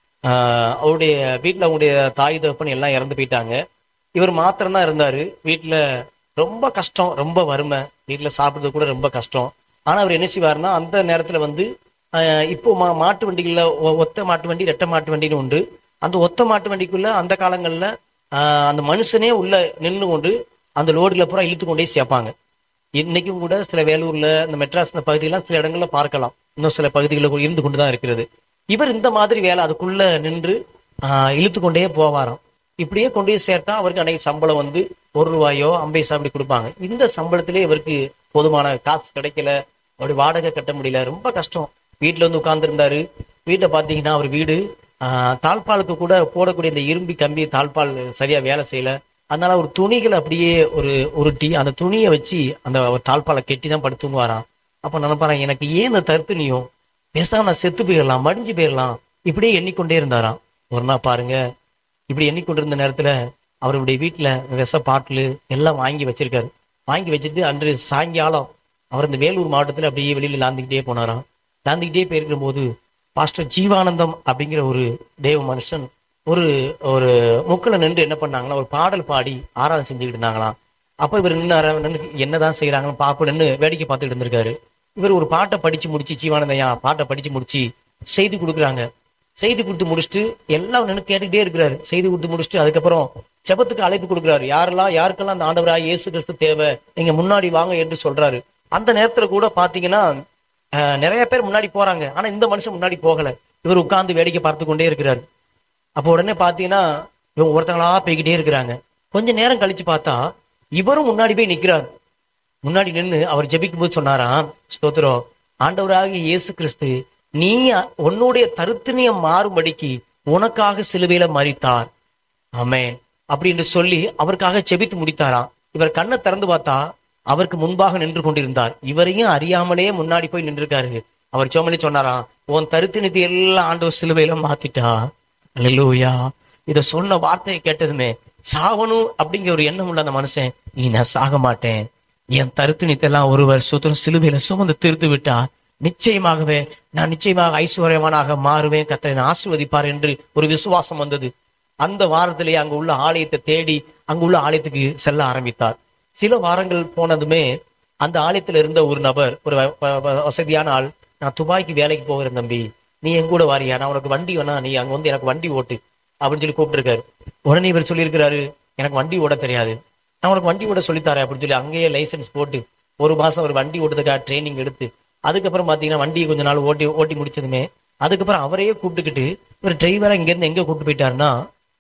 ஆஹ் அவருடைய வீட்டில் அவங்களுடைய தாய் தகப்பன் எல்லாம் இறந்து போயிட்டாங்க இவர் மாத்திரம் தான் இருந்தாரு வீட்டில் ரொம்ப கஷ்டம் ரொம்ப வறுமை வீட்டில் சாப்பிடுறது கூட ரொம்ப கஷ்டம் ஆனா அவர் என்ன செய்வாருன்னா அந்த நேரத்துல வந்து ஆஹ் இப்போ மா மாட்டு வண்டிகள்ல ஒ- ஒத்த மாட்டு வண்டி ரெட்டை மாட்டு வண்டின்னு உண்டு அந்த ஒத்த மாட்டு வண்டிக்குள்ள அந்த காலங்கள்ல ஆஹ் அந்த மனுஷனே உள்ள நின்று கொண்டு அந்த லோடுல பூரா இழுத்து கொண்டே சேர்ப்பாங்க இன்னைக்கும் கூட சில வேலூர்ல இந்த மெட்ராஸ் இந்த பகுதியெல்லாம் சில இடங்கள்ல பார்க்கலாம் இன்னும் சில பகுதிகளில் கூட இருந்து கொண்டுதான் இருக்கிறது இவர் இந்த மாதிரி வேலை அதுக்குள்ள நின்று ஆஹ் இழுத்து கொண்டே போவாராம் இப்படியே கொண்டு போய் சேர்த்தா அவருக்கு அன்னைக்கு சம்பளம் வந்து ஒரு ரூபாயோ ஐம்பது பைசா அப்படி கொடுப்பாங்க இந்த சம்பளத்திலே இவருக்கு போதுமான காசு கிடைக்கல அப்படி வாடகை கட்ட முடியல ரொம்ப கஷ்டம் வீட்டுல வந்து உட்கார்ந்துருந்தாரு வீட்டை பாத்தீங்கன்னா அவர் வீடு ஆஹ் தாழ்பாலுக்கு கூட போடக்கூடிய இந்த இரும்பி கம்பி தாழ்பால் சரியா வேலை செய்யல அதனால ஒரு துணிகளை அப்படியே ஒரு உருட்டி அந்த துணியை வச்சு அந்த அவர் தாழ்பாலை கெட்டி தான் படுத்துங்குவாராம் அப்ப நினைப்பாராம் எனக்கு ஏன் இந்த தருத்தினியும் பேசாம நான் செத்து போயிடலாம் மடிஞ்சு போயிடலாம் இப்படியே எண்ணிக்கொண்டே இருந்தாராம் ஒரு நாள் பாருங்க இப்படி எண்ணிக்கொண்டிருந்த நேரத்துல அவருடைய வீட்டுல விஷ பாட்டில் எல்லாம் வாங்கி வச்சிருக்காரு வாங்கி வச்சுட்டு அன்று சாயங்காலம் அவர் இந்த வேலூர் மாவட்டத்துல அப்படியே வெளியில லாந்திக்கிட்டே போனாராம் லாந்திக்கிட்டே போயிருக்கிற போது பாஸ்டர் ஜீவானந்தம் அப்படிங்கிற ஒரு தேவ மனுஷன் ஒரு ஒரு முக்களை நின்று என்ன பண்ணாங்கன்னா ஒரு பாடல் பாடி ஆராதனை செஞ்சுக்கிட்டு இருந்தாங்களாம் அப்ப இவர் நின்று நின்று என்னதான் செய்யறாங்கன்னு பாப்போம்னு வேடிக்கை பார்த்துட்டு இருந்திருக்காரு இவர் ஒரு பாட்டை படிச்சு முடிச்சு ஜீவானந்தையா பாட்டை படிச்சு முடிச்சு செய்தி கொடுக்குறாங்க செய்தி கொடுத்து முடிச்சுட்டு எல்லாம் நின்று கேட்டுக்கிட்டே இருக்கிறாரு செய்தி கொடுத்து முடிச்சுட்டு அதுக்கப்புறம் செபத்துக்கு அழைப்பு கொடுக்குறாரு யாரெல்லாம் யாருக்கெல்லாம் அந்த ஆண்டவராக இயேசு கிறிஸ்து தேவை நீங்க முன்னாடி வாங்க என்று சொல்றாரு அந்த நேரத்துல கூட பாத்தீங்கன்னா அஹ், நிறைய பேர் முன்னாடி போறாங்க ஆனா இந்த மனுஷன் முன்னாடி போகல இவர் உட்கார்ந்து வேடிக்கை பார்த்து கொண்டே இருக்கிறாரு அப்போ உடனே பாத்தீங்கன்னா இவங்க ஒருத்தங்களா போய்கிட்டே இருக்கிறாங்க கொஞ்ச நேரம் கழிச்சு பார்த்தா இவரும் முன்னாடி போய் நிக்கிறாரு முன்னாடி நின்னு அவர் ஜெபிக்கும் போது சொன்னாராம் ஸ்தோத்திரம் ஆண்டவராகிய இயேசு கிறிஸ்து நீ உன்னுடைய தருத்தினியம் மாறும்படிக்கு உனக்காக சிலுவையில மறித்தார் ஆமென் அப்படி என்று சொல்லி அவருக்காக செபித்து முடித்தாராம் இவர் கண்ணை திறந்து பார்த்தா அவருக்கு முன்பாக நின்று கொண்டிருந்தார் இவரையும் அறியாமலே முன்னாடி போய் நின்றுருக்காரு அவர் சோமலி சொன்னாராம் உன் தருத்தினத்தை எல்லாம் ஆண்டவர் சிலுவையில மாத்திட்டா அல்லேலூயா இத சொன்ன வார்த்தையை கேட்டதுமே சாவணும் அப்படிங்கிற ஒரு எண்ணம் உள்ள அந்த மனுஷன் நீ நான் சாக மாட்டேன் என் தருத்தினித்தெல்லாம் ஒருவர் சுத்தம் சிலுவையில சுமந்து தீர்த்து விட்டார் நிச்சயமாகவே நான் நிச்சயமாக ஐஸ்வர்யவானாக மாறுவேன் கத்தரை ஆசிர்வதிப்பார் என்று ஒரு விசுவாசம் வந்தது அந்த வாரத்திலேயே அங்க உள்ள ஆலயத்தை தேடி அங்க உள்ள ஆலயத்துக்கு செல்ல ஆரம்பித்தார் சில வாரங்கள் போனதுமே அந்த ஆலயத்துல இருந்த ஒரு நபர் ஒரு வ- வ- வ- வசதியான ஆள் நான் துபாய்க்கு வேலைக்கு போகிறேன் தம்பி நீ என் கூட வாரியா நான் உனக்கு வண்டி வேணா நீ அங்க வந்து எனக்கு வண்டி ஓட்டு அப்படின்னு சொல்லி கூப்பிட்டுருக்காரு உடனே இவர் சொல்லியிருக்கிறாரு எனக்கு வண்டி ஓட தெரியாது நான் உனக்கு வண்டி ஓட சொல்லித்தரேன் அப்படின்னு சொல்லி அங்கேயே லைசென்ஸ் போட்டு ஒரு மாசம் ஒரு வண்டி ஓட்டுறதுக்காக ட்ரைனிங் எடுத்து அதுக்கப்புறம் பாத்தீங்கன்னா வண்டியை கொஞ்ச நாள் ஓட்டி ஓட்டி முடிச்சதுமே அதுக்கப்புறம் அவரையே கூப்பிட்டுக்கிட்டு இவர் டிரைவரா இங்க இருந்து எங்க கூப்பிட்டு போயிட்டாருன்னா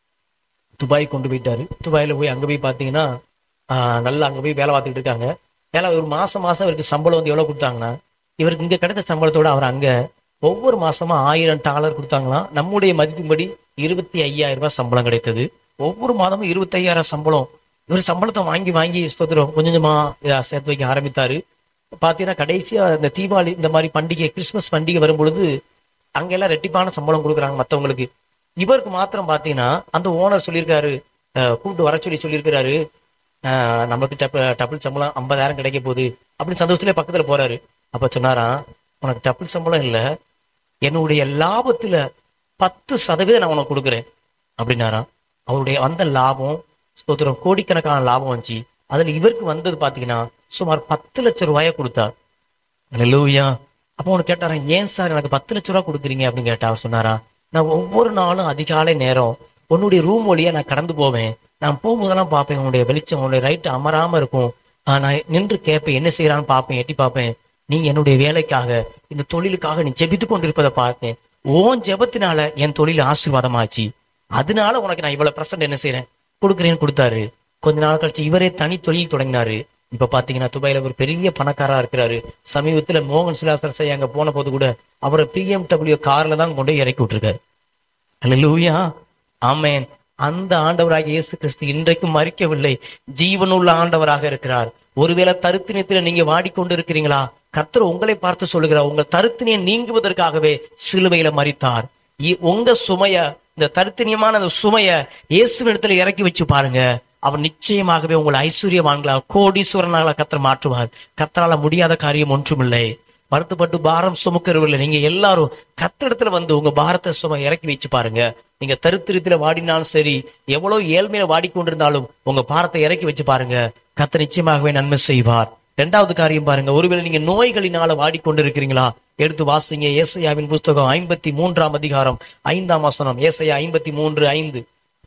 துபாய் கொண்டு போயிட்டாரு துபாயில போய் அங்க போய் பாத்தீங்கன்னா ஆஹ், நல்லா அங்க போய் வேலை பார்த்துக்கிட்டு இருக்காங்க வேலை ஒரு மாசம் மாசம் இவருக்கு சம்பளம் வந்து எவ்வளவு கொடுத்தாங்கன்னா இவருக்கு இங்க கிடைச்ச சம்பளத்தோட அவர் அங்க ஒவ்வொரு மாசமா ஆயிரம் டாலர் கொடுத்தாங்களாம் நம்முடைய மதிப்பின்படி இருபத்தி ஐயாயிரம் ரூபாய் சம்பளம் கிடைத்தது ஒவ்வொரு மாதமும் இருபத்தி ஐயாயிரம் சம்பளம் இவர் சம்பளத்தை வாங்கி வாங்கி ஸ்தோத்திரம் கொஞ்சம் கொஞ்சமா இதை சேர்த்து வைக்க ஆரம்பித்தாரு பாத்தீங்கன்னா கடைசியா இந்த தீபாவளி இந்த மாதிரி பண்டிகை கிறிஸ்துமஸ் பண்டிகை வரும் பொழுது அங்கெல்லாம் ரெட்டிப்பான சம்பளம் கொடுக்குறாங்க மத்தவங்களுக்கு இவருக்கு மாத்திரம் பாத்தீங்கன்னா அந்த ஓனர் சொல்லியிருக்காரு அஹ், கூப்பிட்டு வர சொல்லி சொல்லியிருக்கிறாரு அஹ், நமக்கு டப்பு டபுள் சம்பளம் ஐம்பதாயிரம் கிடைக்க போகுது அப்படின்னு சந்தோஷத்துல பக்கத்துல போறாரு அப்ப சொன்னாராம் உனக்கு டபுள் சம்பளம் இல்ல என்னுடைய லாபத்துல பத்து சதவீதம் நான் உனக்கு கொடுக்குறேன் அப்படின்னாராம் அவருடைய வந்த லாபம் ஸ்தோத்திரம் கோடிக்கணக்கான லாபம் வந்துச்சு அதுல இவருக்கு வந்தது பாத்தீங்கன்னா சுமார் பத்து லட்சம் ரூபாய கொடுத்தார் அல்லேலூயா அப்போ அவனு கேட்டாராம் ஏன் சார் எனக்கு பத்து லட்ச ரூபா கொடுக்குறீங்க அப்படின்னு கேட்டா அவர் சொன்னாரா நான் ஒவ்வொரு நாளும் அதிகாலை நேரம் உன்னுடைய ரூம் வழியா நான் கடந்து போவேன் நான் போகும்போதெல்லாம் பார்ப்பேன் உன்னுடைய வெளிச்சம் உன்னுடைய ரைட் அமராம இருக்கும் ஆஹ் நான் நின்று கேட்பேன் என்ன செய்யறான்னு பார்ப்பேன் எட்டி பார்ப்பேன் நீ என்னுடைய வேலைக்காக இந்த தொழிலுக்காக நீ ஜெபித்து கொண்டிருப்பதை பார்த்தேன் ஓன் ஜெபத்தினால என் தொழில் ஆசீர்வாதமாச்சு அதனால உனக்கு நான் இவ்வளவு பிரசன்ட் என்ன செய்யறேன் கொடுக்குறேன்னு கொடுத்தாரு கொஞ்ச நாள் கழிச்சு இவரே தனி தொழில் தொடங்கினாரு இப்ப பாத்தீங்கன்னா துபாயில ஒரு பெரிய பணக்காரா இருக்கிறாரு சமீபத்துல மோகன் சிலாசர் சார் அங்க போன போது கூட அவரை பிஎம்டபிள்யூ கார்ல தான் கொண்டு போய் இறக்கி விட்டுருக்காரு அல்லேலூயா ஆமென் அந்த ஆண்டவராகிய இயேசு கிறிஸ்து இன்றைக்கும் மறிக்கவில்லை ஜீவனுள்ள ஆண்டவராக இருக்கிறார் ஒருவேளை தருத்தினியத்துல நீங்க வாடிக்கொண்டு இருக்கிறீங்களா கர்த்தர் உங்களை பார்த்து சொல்லுகிறார் உங்கள் தருத்தினியை நீங்குவதற்காகவே சிலுவையில மறித்தார் இ- உங்க சுமைய இந்த தருத்தினியமான அந்த சுமைய இயேசுவிடத்துல இறக்கி வச்சு பாருங்க அவர் நிச்சயமாகவே உங்களை ஐஸ்வர்யவான்களா கோடீஸ்வரனாக கத்தர் மாற்றுவார் கத்தரால முடியாத காரியம் ஒன்றுமில்லை வருத்தப்பட்டு பாரம் சுமக்கிறவில்லை நீங்க எல்லாரும் கத்திடத்துல வந்து உங்க பாரத்தை சும இறக்கி வச்சு பாருங்க நீங்க தருத்திரத்துல வாடினாலும் சரி எவ்வளவு ஏழ்மையில வாடிக்கொண்டிருந்தாலும் உங்க பாரத்தை இறக்கி வச்சு பாருங்க கத்த நிச்சயமாகவே நன்மை செய்வார் இரண்டாவது காரியம் பாருங்க ஒருவேளை நீங்க நோய்களினால வாடிக்கொண்டிருக்கிறீங்களா எடுத்து வாசிங்க ஏசையாவின் புஸ்தகம் ஐம்பத்தி மூன்றாம் அதிகாரம் ஐந்தாம் வசனம் ஏசையா ஐம்பத்தி மூன்று ஐந்து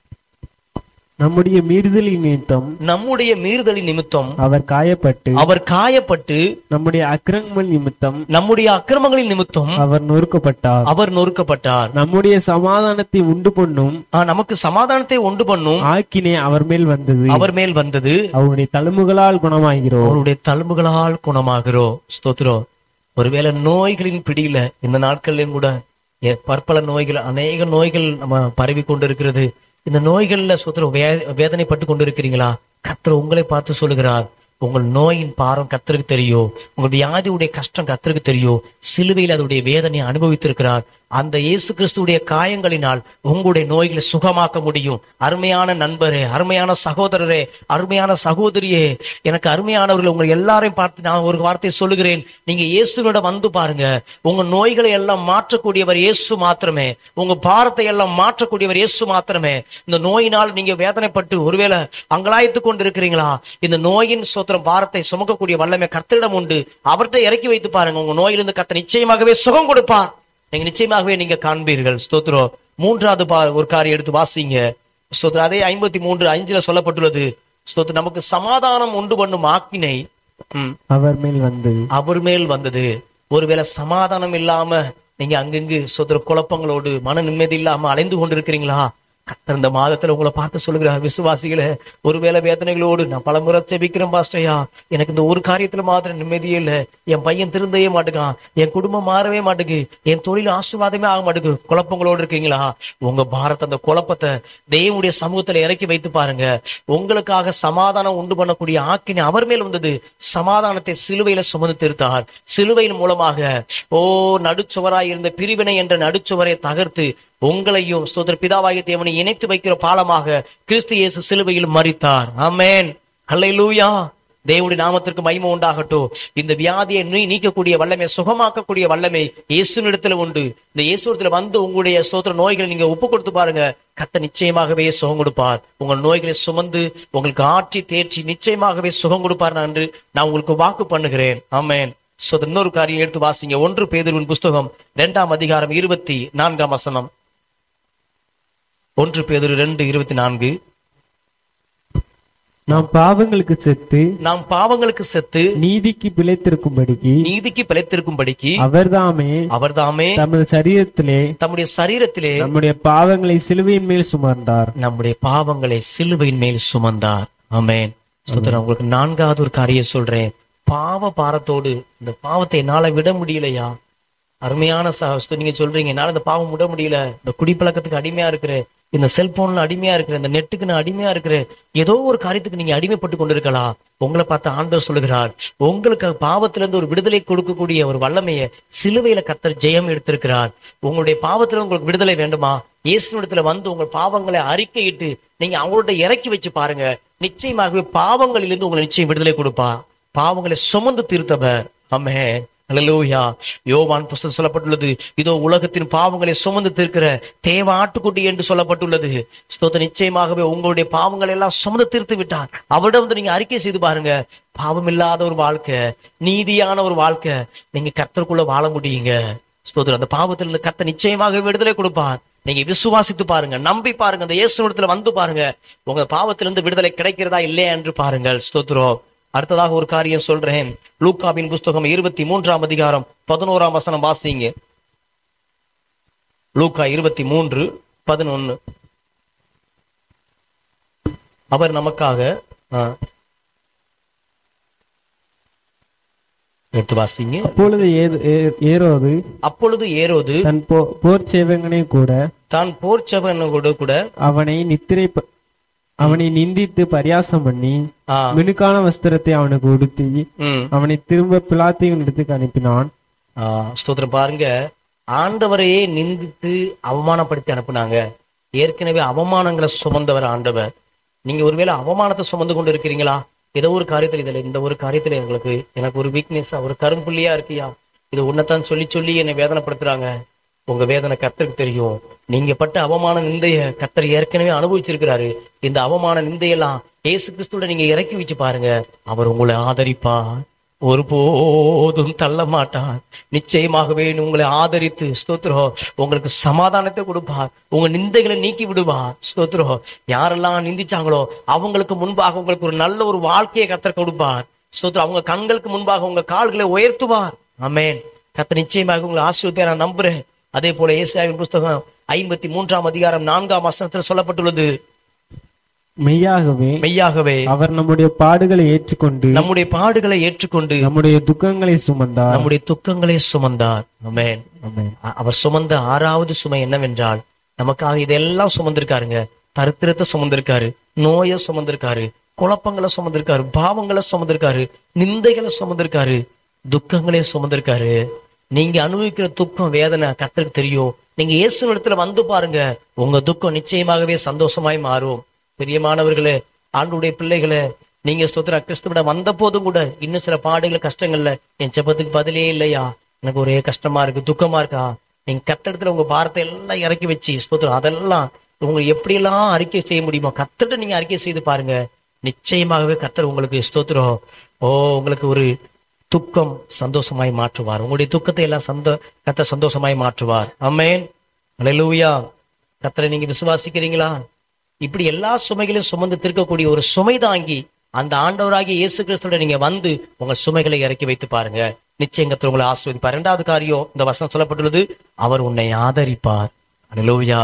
நம்முடைய மீறுதலின் நிமித்தம் நம்முடைய மீறுதலின் நிமித்தம் அவர் காயப்பட்டு அவர் காயப்பட்டு நம்முடைய அக்கிரமங்கள் நிமித்தம் நம்முடைய அக்கிரமங்களின் நிமித்தம் அவர் நொறுக்கப்பட்டார் அவர் நொறுக்கப்பட்டார் நம்முடைய சமாதானத்தை உண்டு பண்ணும் ஆ, நமக்கு சமாதானத்தை உண்டு பண்ணும் ஆக்கினே அவர் மேல் வந்தது அவர் மேல் வந்தது அவருடைய தழும்புகளால் குணமாகிறோம் அவருடைய தழும்புகளால் குணமாகிறோம் ஸ்தோத்திரம் ஒருவேளை நோய்களின் பிடியில இந்த நாட்கள்லயும் கூட எ- பற்பல நோய்கள் அநேக நோய்கள் நம்ம பரவி கொண்டிருக்கிறது இந்த நோய்கள்ல சுத்திரம் வே வேதனைப்பட்டு கொண்டிருக்கிறீங்களா கர்த்தர் உங்களை பார்த்து சொல்லுகிறார் உங்கள் நோயின் பாரம் கத்தருக்கு தெரியும் உங்களுடைய வியாதியுடைய கஷ்டம் கத்தருக்கு தெரியும் சிலுவையில் அதனுடைய வேதனையை அனுபவித்திருக்கிறார் அந்த இயேசு கிறிஸ்துடைய காயங்களினால் உங்களுடைய நோய்களை சுகமாக்க முடியும் அருமையான நண்பரே அருமையான சகோதரரே அருமையான சகோதரியே எனக்கு அருமையானவர்கள் உங்களை எல்லாரையும் பார்த்து நான் ஒரு வார்த்தை சொல்லுகிறேன் நீங்க இயேசுவிடம் வந்து பாருங்க உங்க நோய்களை எல்லாம் மாற்றக்கூடியவர் இயேசு மாத்திரமே உங்க பாரத்தை எல்லாம் மாற்றக்கூடியவர் இயேசு மாத்திரமே இந்த நோயினால் நீங்க வேதனைப்பட்டு ஒருவேளை அங்கலாய்த்து கொண்டு இருக்கிறீங்களா இந்த நோயின் சோத்திரம் பாரத்தை சுமக்கக்கூடிய வல்லமை கர்த்தரிடம் உண்டு அவர்கிட்ட இறக்கி வைத்து பாருங்க உங்க நோயிலிருந்து கர்த்தர் நிச்சயமாகவே சுகம் கொடுப்பார் நீங்க நிச்சயமாகவே நீங்க காண்பீர்கள் ஸ்தோத்திரம் மூன்றாவது பா ஒரு காரியம் எடுத்து வாசிங்க ஸ்தோத்திரம் அதே ஐம்பத்தி மூன்று அஞ்சுல சொல்லப்பட்டுள்ளது ஸ்தோத்திரம் நமக்கு சமாதானம் உண்டு பண்ணும் ஆக்கினை ம், அவர் மேல் வந்தது அவர் மேல் வந்தது ஒருவேளை சமாதானம் இல்லாம நீங்க அங்கங்கு சுதர குழப்பங்களோடு மன நிம்மதி இல்லாம அலைந்து கொண்டிருக்கிறீங்களா கர்த்தர் இந்த மாதத்துல உங்களை பார்த்து சொல்லுகிறார் விசுவாசிகளே ஒருவேளை வேதனைகளோடு நான் பல முறை செபிக்கிறேன் பாஸ்டையா எனக்கு இந்த ஒரு காரியத்துல மாத்திரம் நிம்மதியே இல்லை என் பையன் திருந்தவே மாட்டேங்கான் என் குடும்பம் மாறவே மாட்டேங்குது என் தொழில் ஆசீர்வாதமே ஆக மாட்டேங்குது குழப்பங்களோடு இருக்கீங்களா உங்க பாரத் அந்த குழப்பத்தை தேவனுடைய சமூகத்துல இறக்கி வைத்து பாருங்க உங்களுக்காக சமாதானம் உண்டு பண்ணக்கூடிய ஆக்கினை அவர் மேல் வந்தது சமாதானத்தை சிலுவையில சுமந்து தீர்த்தார் சிலுவையின் மூலமாக ஓ நடுச்சுவராய் இருந்த பிரிவினை என்ற நடுச்சுவரை தகர்த்து உங்களையும் ஸ்தோத்திர பிதாவாகிய தேவனை இணைத்து வைக்கிற பாலமாக கிறிஸ்து இயேசு சிலுவையில் மறித்தார் ஆமென் ஹல்லேலூயா தேவனுடைய நாமத்திற்கு மகிமை உண்டாகட்டும் இந்த வியாதியை நீ நீக்கக்கூடிய வல்லமை சுகமாக்கக்கூடிய வல்லமை இயேசுனிடத்துல உண்டு இந்த இயேசுடத்துல வந்து உங்களுடைய ஸ்தோத்திர நோய்களை நீங்க ஒப்பு கொடுத்து பாருங்க கத்த நிச்சயமாகவே சுகம் கொடுப்பார் உங்கள் நோய்களை சுமந்து உங்களுக்கு ஆற்றி தேர்ச்சி நிச்சயமாகவே சுகம் கொடுப்பார் நான் என்று நான் உங்களுக்கு வாக்கு பண்ணுகிறேன் ஆமென் சோ இன்னொரு காரியம் எடுத்து வாசிங்க ஒன்று பேதுருவின் புஸ்தகம் இரண்டாம் அதிகாரம் இருபத்தி நான்காம் வசனம் ஒன்று பேதுரு ரெண்டு இருபத்தி நான்கு நாம் பாவங்களுக்கு செத்து நாம் பாவங்களுக்கு செத்து நீதிக்கு பிழைத்திருக்கும்படிக்கு நீதிக்கு பிழைத்திருக்கும்படிக்கு அவர்தாமே அவர்தாமே தமது சரீரத்திலே தம்முடைய சரீரத்திலே நம்முடைய பாவங்களை சிலுவையின் மேல் சுமர்ந்தார் நம்முடைய பாவங்களை சிலுவையின் மேல் சுமந்தார் ஆமென் சுதரன் உங்களுக்கு நான்காவது ஒரு காரியம் சொல்றேன் பாவ பாரத்தோடு இந்த பாவத்தை என்னால விட முடியலையா அருமையான சகோஸ்து நீங்க சொல்றீங்க என்னால இந்த பாவம் விட முடியல இந்த குடிப்பழக்கத்துக்கு அடிமையா இருக்கிறேன் இந்த செல்போன்ல அடிமையா இருக்கிறேன் இந்த நெட்டுக்கு நான் அடிமையா இருக்கிறேன் ஏதோ ஒரு காரியத்துக்கு நீங்க அடிமைப்பட்டு கொண்டிருக்கலாம் உங்களை பார்த்து ஆண்டவர் சொல்லுகிறார் உங்களுக்கு பாவத்திலிருந்து ஒரு விடுதலை கொடுக்கக்கூடிய ஒரு வல்லமையை சிலுவையில கத்தர் ஜெயம் எடுத்திருக்கிறார் உங்களுடைய பாவத்துல உங்களுக்கு விடுதலை வேண்டுமா இயேசுனிடத்துல வந்து உங்கள் பாவங்களை அறிக்கையிட்டு நீங்க அவங்கள்ட்ட இறக்கி வச்சு பாருங்க நிச்சயமாகவே பாவங்களிலிருந்து உங்களை நிச்சயம் விடுதலை கொடுப்பா பாவங்களை சுமந்து தீர்த்தவர் அம்மே அல்லேலூயா யோவான் புஸ்தகம் சொல்லப்பட்டுள்ளது இதோ உலகத்தின் பாவங்களை சுமந்து தீர்க்கிற தேவ ஆட்டுக்குட்டி என்று சொல்லப்பட்டுள்ளது ஸ்தோத்த நிச்சயமாகவே உங்களுடைய பாவங்களை எல்லாம் சுமந்து தீர்த்து விட்டார் அவரிடம் வந்து நீங்க அறிக்கை செய்து பாருங்க பாவம் இல்லாத ஒரு வாழ்க்கை நீதியான ஒரு வாழ்க்கை நீங்க கர்த்தருக்குள்ள வாழ முடியுங்க ஸ்தோத்திரம் அந்த பாவத்திலிருந்து கர்த்தர் நிச்சயமாக விடுதலை கொடுப்பார் நீங்க விசுவாசித்து பாருங்க நம்பி பாருங்க அந்த இயேசுனிடத்துல வந்து பாருங்க உங்க பாவத்திலிருந்து விடுதலை கிடைக்கிறதா இல்லையா என்று பாருங்கள் ஸ்தோத்திரம் அடுத்ததாக ஒரு காரியம் சொல்றேன் லூக்காவின் புஸ்தகம் இருபத்தி மூன்றாம் அதிகாரம் பதினோராம் வசனம் வாசிங்க லூக்கா இருபத்தி மூன்று பதினொன்னு அவர் நமக்காக ஆ. எடுத்து வாசிங்க அப்பொழுது ஏது- ஏ- ஏரோது அப்பொழுது ஏரோது தன் போ- போர் சேவகனை கூட தான் போர்ச்சவனோடு கூட அவனை நித்திரை ப- அவனை நிந்தித்து பரியாசம் பண்ணி ஆ, மினுக்கான வஸ்திரத்தை அவனுக்கு உடுத்தி ம், அவனை திரும்ப பிலாத்தையும் இடத்துக்கு அனுப்பினான் ஆ, ஸ்தோத்திரம் பாருங்க ஆண்டவரையே நிந்தித்து அவமானப்படுத்தி அனுப்புனாங்க ஏற்கனவே அவமானங்களை சுமந்தவர் ஆண்டவர் நீங்க ஒருவேளை அவமானத்தை சுமந்து கொண்டு இருக்கிறீங்களா ஏதோ ஒரு காரியத்துல இதுல இந்த ஒரு காரியத்துல எங்களுக்கு எனக்கு ஒரு வீக்னஸ் ஒரு கரும்புள்ளியா இருக்கியா இது உன்னைத்தான் சொல்லி சொல்லி என்னை வேதனைப்படுத்துறாங்க உங்க வேதனை கர்த்தருக்கு தெரியும் நீங்க பட்ட அவமான நிந்தைய கர்த்தர் ஏற்கனவே அனுபவிச்சிருக்கிறாரு இந்த அவமான நிந்தையெல்லாம் இயேசு கிறிஸ்துவோட நீங்க இறக்கி வச்சு பாருங்க அவர் உங்களை ஆதரிப்பார் ஒருபோதும் தள்ள மாட்டார் நிச்சயமாகவே உங்களை ஆதரித்து ஸ்தோத்திரம் உங்களுக்கு சமாதானத்தை கொடுப்பார் உங்க நிந்தைகளை நீக்கி விடுவார் ஸ்தோத்திரம் யாரெல்லாம் நிந்திச்சாங்களோ அவங்களுக்கு முன்பாக உங்களுக்கு ஒரு நல்ல ஒரு வாழ்க்கையை கத்தர் கொடுப்பார் ஸ்தோத்திரம் அவங்க கண்களுக்கு முன்பாக உங்க கால்களை உயர்த்துவார் ஆமென் கத்த நிச்சயமாக உங்களை ஆசிரியத்தை நான் நம்புறேன் அதே போல ஏசாவின் புஸ்தகம் ஐம்பத்தி மூன்றாம் அதிகாரம் நான்காம் வசனத்தில் சொல்லப்பட்டுள்ளது மெய்யாகவே மெய்யாகவே அவர் நம்முடைய பாடுகளை ஏற்றுக்கொண்டு நம்முடைய பாடுகளை ஏற்றுக்கொண்டு நம்முடைய துக்கங்களை சுமந்தார் நம்முடைய துக்கங்களை சுமந்தார் ஆமென் ஆமென். அ- அவர் சுமந்த ஆறாவது சுமை என்னவென்றால் நமக்காக இதெல்லாம் சுமந்திருக்காருங்க தரித்திரத்தை சுமந்திருக்காரு நோயை சுமந்திருக்காரு குழப்பங்களை சுமந்திருக்காரு பாவங்களை சுமந்திருக்காரு நிந்தைகளை சுமந்திருக்காரு துக்கங்களை சுமந்திருக்காரு நீங்க அனுபவிக்கிற துக்கம் வேதனை கத்தருக்கு தெரியும் நீங்க இயேசு இடத்துல வந்து பாருங்க உங்க துக்கம் நிச்சயமாகவே சந்தோஷமாய் மாறும் பிரியமானவர்களே ஆண்டுடைய பிள்ளைகளே நீங்க ஸ்தோத்திர கிறிஸ்துவிட வந்த போதும் கூட இன்னும் சில பாடுகள் கஷ்டங்கள்ல என் செப்பத்துக்கு பதிலே இல்லையா எனக்கு ஒரே கஷ்டமா இருக்கு துக்கமா இருக்கா நீங்க கத்தடத்துல உங்க பாரத்தை எல்லாம் இறக்கி வச்சு ஸ்தோத்திரம் அதெல்லாம் உங்களுக்கு எப்படியெல்லாம் அறிக்கை செய்ய முடியுமோ கத்தட்ட நீங்க அறிக்கை செய்து பாருங்க நிச்சயமாகவே கத்தர் உங்களுக்கு ஸ்தோத்திரம் ஓ உங்களுக்கு ஒரு துக்கம் சந்தோஷமாய் மாற்றுவார் உங்களுடைய துக்கத்தை எல்லாம் சந்தோ கத்த சந்தோஷமாய் மாற்றுவார் அம்மேன் அல்லேலூயா கத்தரை நீங்க விசுவாசிக்கிறீங்களா இப்படி எல்லா சுமைகளையும் சுமந்து திருக்கக்கூடிய ஒரு சுமை தாங்கி அந்த ஆண்டவராகிய இயேசு கிறிஸ்துவோட நீங்க வந்து உங்க சுமைகளை இறக்கி வைத்து பாருங்க நிச்சயம் கத்தர் உங்களை ஆஸ்வதிப்பார் இரண்டாவது காரியம் இந்த வசனம் சொல்லப்பட்டுள்ளது அவர் உன்னை ஆதரிப்பார் அல்லேலூயா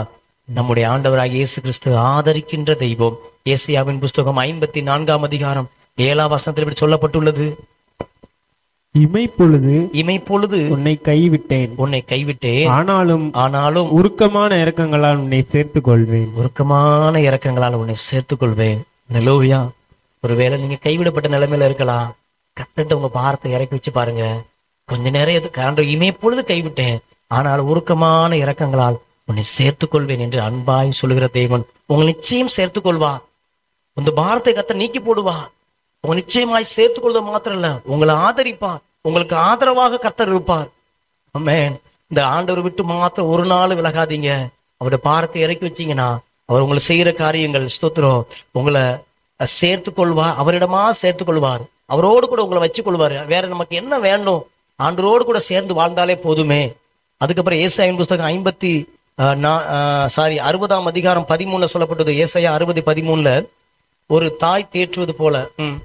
நம்முடைய ஆண்டவராகிய இயேசு கிறிஸ்து ஆதரிக்கின்ற தெய்வம் ஏசியாவின் புஸ்தகம் ஐம்பத்தி நான்காம் அதிகாரம் ஏழாம் வசனத்தில் இப்படி சொல்லப்பட்டுள்ளது இமைப்பொழுது இமைப்பொழுது உன்னை கைவிட்டேன் உன்னை கைவிட்டேன் ஆனாலும் ஆனாலும் உருக்கமான இரக்கங்களால் உன்னை சேர்த்துக் கொள்வேன் உருக்கமான இரக்கங்களால் உன்னை சேர்த்துக் கொள்வேன் நிலோவியா ஒருவேளை நீங்க கைவிடப்பட்ட நிலைமையில இருக்கலாம் கத்திட்டு உங்க பாரத்தை இறக்கி வச்சு பாருங்க கொஞ்ச நேரம் எது காண்ட இமைப்பொழுது கைவிட்டேன் ஆனால் உருக்கமான இரக்கங்களால் உன்னை சேர்த்துக் கொள்வேன் என்று அன்பாய் சொல்லுகிற தேவன் உங்களை நிச்சயம் சேர்த்துக் கொள்வார் இந்த பாரத்தை கத்த நீக்கி போடுவா உங்க நிச்சயமாய் சேர்த்துக் கொள்வது மாத்திரம் இல்ல உங்களை ஆதரிப்பார் உங்களுக்கு ஆதரவாக கர்த்தர் இருப்பார் ஆமென் இந்த ஆண்டவர் விட்டு மாத்திரம் ஒரு நாள் விலகாதீங்க அவருடைய பாரத்தை இறக்கி வச்சீங்கன்னா அவர் உங்களை செய்யற காரியங்கள் ஸ்தோத்திரம் உங்களை அஹ், சேர்த்துக் கொள்வார் அவரிடமா சேர்த்துக் கொள்வார் அவரோடு கூட உங்களை வச்சு கொள்வார் வேற நமக்கு என்ன வேண்டும் ஆண்டரோடு கூட சேர்ந்து வாழ்ந்தாலே போதுமே அதுக்கப்புறம் ஏசாயின் புஸ்தகம் ஐம்பத்தி சாரி அறுபதாம் அதிகாரம் பதிமூணுல சொல்லப்பட்டது ஏசாயா அறுபது பதிமூணுல ஒரு தாய் தேற்றுவது போல ம்.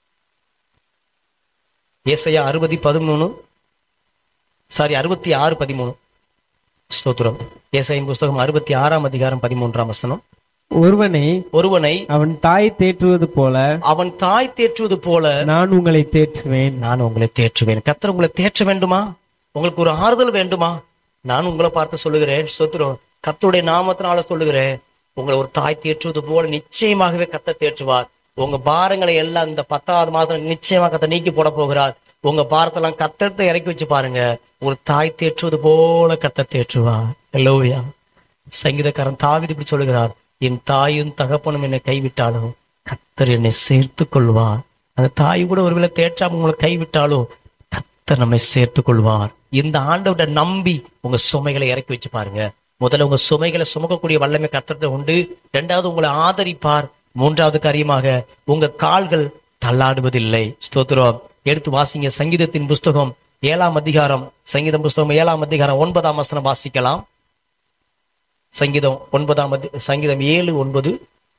ஏசாயா அறுபது பதிமூணு சாரி அறுபத்தி ஆறு பதிமூணு ஸ்தோத்திரம் ஏசாயின் புஸ்தகம் அறுபத்தி ஆறாம் அதிகாரம் பதிமூன்றாம் வசனம் ஒருவனை ஒருவனை அவன் தாய் தேற்றுவது போல அவன் தாய் தேற்றுவது போல நான் உங்களை தேற்றுவேன் நான் உங்களை தேற்றுவேன் கர்த்தர் உங்களை தேற்ற வேண்டுமா உங்களுக்கு ஒரு ஆறுதல் வேண்டுமா நான் உங்களை பார்த்து சொல்லுகிறேன் ஸ்தோத்திரம் கர்த்தருடைய நாமத்தினால சொல்லுகிறேன் உங்களை ஒரு தாய் தேற்றுவது போல நிச்சயமாகவே கத்த தேற்றுவார் உங்க பாரங்களை எல்லாம் இந்த பத்தாவது மாதம் நிச்சயமா கத்த நீக்கி போட போகிறார் உங்க பாரத்தெல்லாம் கத்தத்தை இறக்கி வச்சு பாருங்க ஒரு தாய் தேற்றுவது போல கத்த தேற்றுவார் எல்லோயா சங்கீதக்காரன் தாவிது இப்படி சொல்லுகிறார் என் தாயும் தகப்பனும் என்னை கைவிட்டாலும் கத்தர் என்னை சேர்த்து கொள்வார் அந்த தாய் கூட ஒருவேளை தேற்றாம உங்களை கைவிட்டாலும் கத்தர் நம்மை சேர்த்து கொள்வார் இந்த ஆண்டோட நம்பி உங்க சுமைகளை இறக்கி வச்சு பாருங்க முதல்ல உங்க சுமைகளை சுமக்கக்கூடிய வல்லமை கத்தத்தை உண்டு இரண்டாவது உங்களை ஆதரிப்பார் மூன்றாவது காரியமாக உங்க கால்கள் தள்ளாடுவதில்லை ஸ்தோத்திரம் எடுத்து வாசிங்க சங்கீதத்தின் புஸ்தகம் ஏழாம் அதிகாரம் சங்கீதம் புஸ்தகம் ஏழாம் அதிகாரம் ஒன்பதாம் வசனம் வாசிக்கலாம் சங்கீதம் ஒன்பதாம் அதி- சங்கீதம் ஏழு ஒன்பது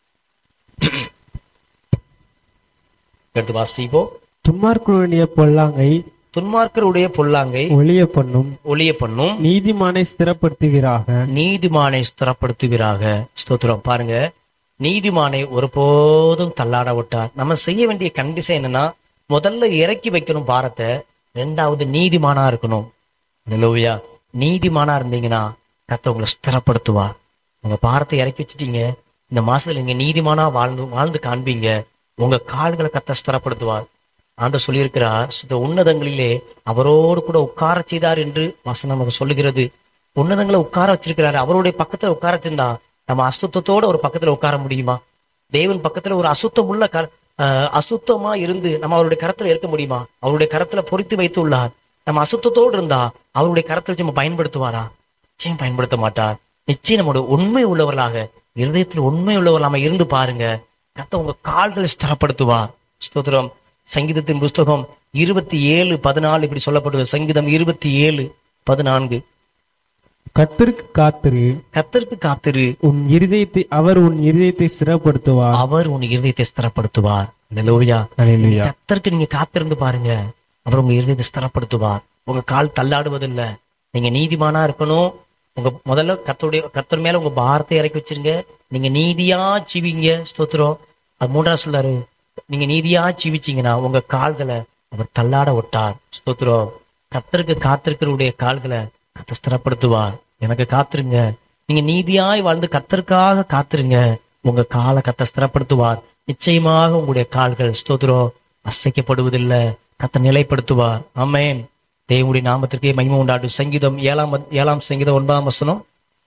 எடுத்து வாசிப்போம் துன்மார்க்கனுடைய பொல்லாங்கை துன்மார்க்கருடைய பொல்லாங்கை ஒளிய பண்ணும் ஒளிய பண்ணும் நீதிமானை ஸ்திரப்படுத்துகிறாக நீதிமானை ஸ்திரப்படுத்துவீராக ஸ்தோத்திரம் பாருங்க நீதிமானை ஒருபோதும் தள்ளாட விட்டார் நம்ம செய்ய வேண்டிய கண்டிஷன் என்னன்னா முதல்ல இறக்கி வைக்கணும் பாரத்தை ரெண்டாவது நீதிமானா இருக்கணும் நிலவுயா நீதிமானா இருந்தீங்கன்னா கத்த உங்களை ஸ்திரப்படுத்துவார் உங்க பாரத்தை இறக்கி வச்சிட்டீங்க இந்த மாசத்துல நீங்க நீதிமானா வாழ்ந்து வாழ்ந்து காண்பீங்க உங்க கால்களை கத்த ஸ்திரப்படுத்துவார் ஆண்டு சொல்லியிருக்கிறார் இந்த உன்னதங்களிலே அவரோடு கூட உட்கார செய்தார் என்று வசனம் நமக்கு சொல்லுகிறது உன்னதங்களை உட்கார வச்சிருக்கிறாரு அவருடைய பக்கத்துல உட்கார வச்சிருந்தா நம்ம அசுத்தத்தோட ஒரு பக்கத்துல உட்கார முடியுமா தேவன் பக்கத்துல ஒரு அசுத்தம் உள்ள கர ஆஹ் அசுத்தமா இருந்து நம்ம அவருடைய கரத்துல இருக்க முடியுமா அவருடைய கரத்துல பொறித்து வைத்து உள்ளார் நம்ம அசுத்தத்தோடு இருந்தா அவருடைய கரத்தை வச்சு நம்ம பயன்படுத்துவாரா நிச்சயம் பயன்படுத்த மாட்டார் நிச்சயம் நம்மளோட உண்மை உள்ளவர்களாக இருதயத்தில் உண்மை உள்ளவர்களாக இருந்து பாருங்க கத்த உங்க கால்களை ஸ்திரப்படுத்துவார் ஸ்தோத்திரம் சங்கீதத்தின் புஸ்தகம் இருபத்தி ஏழு பதினாலு இப்படி சொல்லப்படுது சங்கீதம் இருபத்தி ஏழு பதினான்கு கத்திற்கு காத்திரு கத்தருக்கு காத்திரு உன் இருதயத்தை அவர் உன் இருதயத்தை ஸ்திரப்படுத்துவார் அவர் உன் இருதயத்தை ஸ்திரப்படுத்துவார் ஹalleluya அல்லேலூயா கத்தருக்கு நீங்க காத்திருந்து பாருங்க அவர் உங்க இருதயத்தை ஸ்திரப்படுத்துவார் உங்க கால் தள்ளாடுவதில்லை நீங்க நீதிமானா இருக்கணும் உங்க முதல்ல கத்தருடைய கத்தர் மேல உங்க பாரத்தை இறக்கி வச்சிருங்க நீங்க நீதியா ஜீவிங்க ஸ்தோத்திரம் அது மூன்றாவது சொல்லாரு நீங்க நீதியா ஜீவிச்சீங்கன்னா உங்க கால்களை அவர் தள்ளாட விட்டார் ஸ்தோத்திரம் கத்தருக்கு காத்திருக்கிறவருடைய கால்களை கத்த ஸ்திரப்படுத்துவார் எனக்கு காத்திருங்க நீங்க நீதியாய் வாழ்ந்து கத்தருக்காக காத்திருங்க உங்க காலை கத்த ஸ்திரப்படுத்துவார் நிச்சயமாக உங்களுடைய கால்கள் ஸ்தோத்திரம் அசைக்கப்படுவதில்லை கத்த நிலைப்படுத்துவார் ஆமென் தேவனுடைய நாமத்திற்கே மகிமை உண்டாடும் சங்கீதம் ஏழாம் அத்- ஏழாம் சங்கீதம் ஒன்பதாம் வசனம்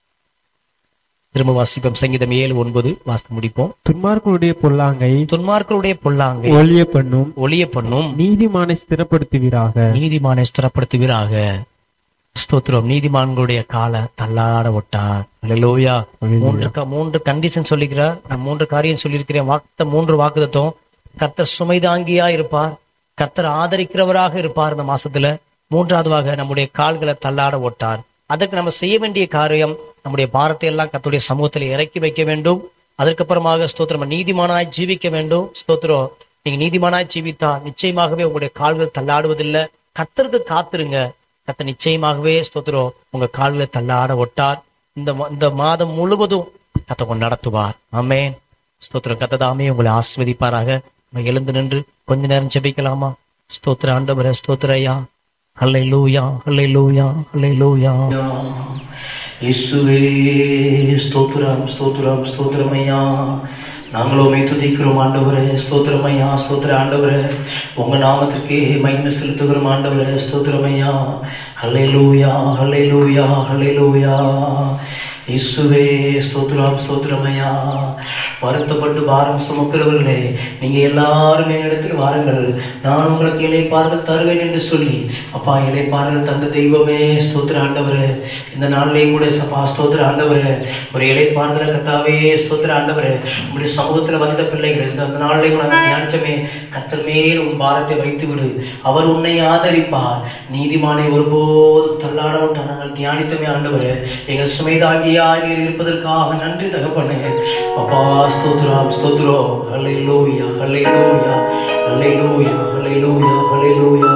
திரும்ப வாசிப்போம் சங்கீதம் ஏழு ஒன்பது வாசித்து முடிப்போம் துன்மார்க்கனுடைய பொல்லாங்கை துன்மார்களுடைய பொல்லாங்கை ஒளிய பண்ணும் ஒளிய பண்ணும் நீதிமானை ஸ்திரப்படுத்துவீராக நீதிமானை ஸ்திரப்படுத்துவீராக ஸ்தோத்திரம் நீதிமான்களுடைய காலை தள்ளாட விட்டார் அல்லேலூயா மூன்று க- மூன்று கண்டிஷன் சொல்லிக்கிறார் நான் மூன்று காரியம் சொல்லியிருக்கிறேன் வாக்குத்த மூன்று வாக்குத்தம் கர்த்தர் சுமைதாங்கியா இருப்பார் கர்த்தர் ஆதரிக்கிறவராக இருப்பார் இந்த மாசத்துல மூன்றாவதுவாக நம்முடைய கால்களை தள்ளாட விட்டார் அதற்கு நம்ம செய்ய வேண்டிய காரியம் நம்முடைய பாரத்தை எல்லாம் கர்த்தருடைய சமூகத்தில் இறக்கி வைக்க வேண்டும் அதற்கப்புறமாக ஸ்தோத்திரம் நம்ம நீதிமானாய் ஜீவிக்க வேண்டும் ஸ்தோத்திரம் நீங்க நீதிமானாய் ஜீவித்தா நிச்சயமாகவே உங்களுடைய கால்கள் தள்ளாடுவதில்லை கர்த்தருக்கு காத்திருங்க கர்த்தர் நிச்சயமாகவே ஸ்தோத்திரம் உங்க கால்களை தள்ளாட ஒட்டார் இந்த ம- இந்த மாதம் முழுவதும் கத்த உங்களை நடத்துவார் ஆமென் ஸ்தோத்திரம் கத்ததாமே உங்களை ஆஸ்வதிப்பாராக நம்ம எழுந்து நின்று கொஞ்ச நேரம் ஜெபிக்கலாமா ஸ்தோத்திர ஆண்டவரே ஸ்தோத்திர ஐயா ஹல்லை லூயா ஹல்லை லூயா ஹல்லை லூயா இயேசுவே ஸ்தோத்திரம் ஸ்தோத்திரம் ஸ்தோத்திரம் ஐயா நாங்களும் உம்மை துதிக்கிறோம் ஆண்டவரே ஸ்தோத்திரம் ஐயா ஸ்தோத்திர ஆண்டவரே உங்க நாமத்திற்கு மகிமை செலுத்துகிறோம் ஆண்டவரே ஸ்தோத்திரம் ஐயா ஹல்லே லூயா ஹல்லே லூயா ஹல்லே லூயா இயேசுவே ஸ்தோத்திரம் ஸ்தோத்திரம் ஐயா வருத்தப்பட்டு பாரம் சுமக்கிறவர்களே நீங்க எல்லாரும் என்னிடத்தில் வாருங்கள் நான் உங்களுக்கு இலைப்பாறுதல் தருவேன் என்று சொல்லி அப்பா இலைப்பாறுதல் தந்த தெய்வமே ஸ்தோத்திர ஆண்டவரே இந்த நாளிலேயும் கூட சப்பா ஸ்தோத்திர ஆண்டவரே ஒரு இலைப்பாறுதல கத்தாவே ஸ்தோத்திர ஆண்டவரே உங்களுடைய சமூகத்தில் வந்த பிள்ளைகள் இந்த அந்த நாளிலேயும் நாங்கள் தியானிச்சமே கத்தர் மேல் உன் பாரத்தை வைத்து விடு அவர் உன்னை ஆதரிப்பார் நீதிமானை ஒருபோதும் தள்ளாட விட்டார் நாங்கள் தியானித்தமே ஆண்டவரே எங்கள் சுமைதாங்கியா நீர் இருப்பதற்காக நன்றி தகப்பனே அப்பா ஸ்தோத்ராம் ஸ்தோத்ரோ ஹல்லை லூயா ஹல்லை லூயா ஹல்லை லூயா ஹல்லை லூயா ஹல்லை லூயா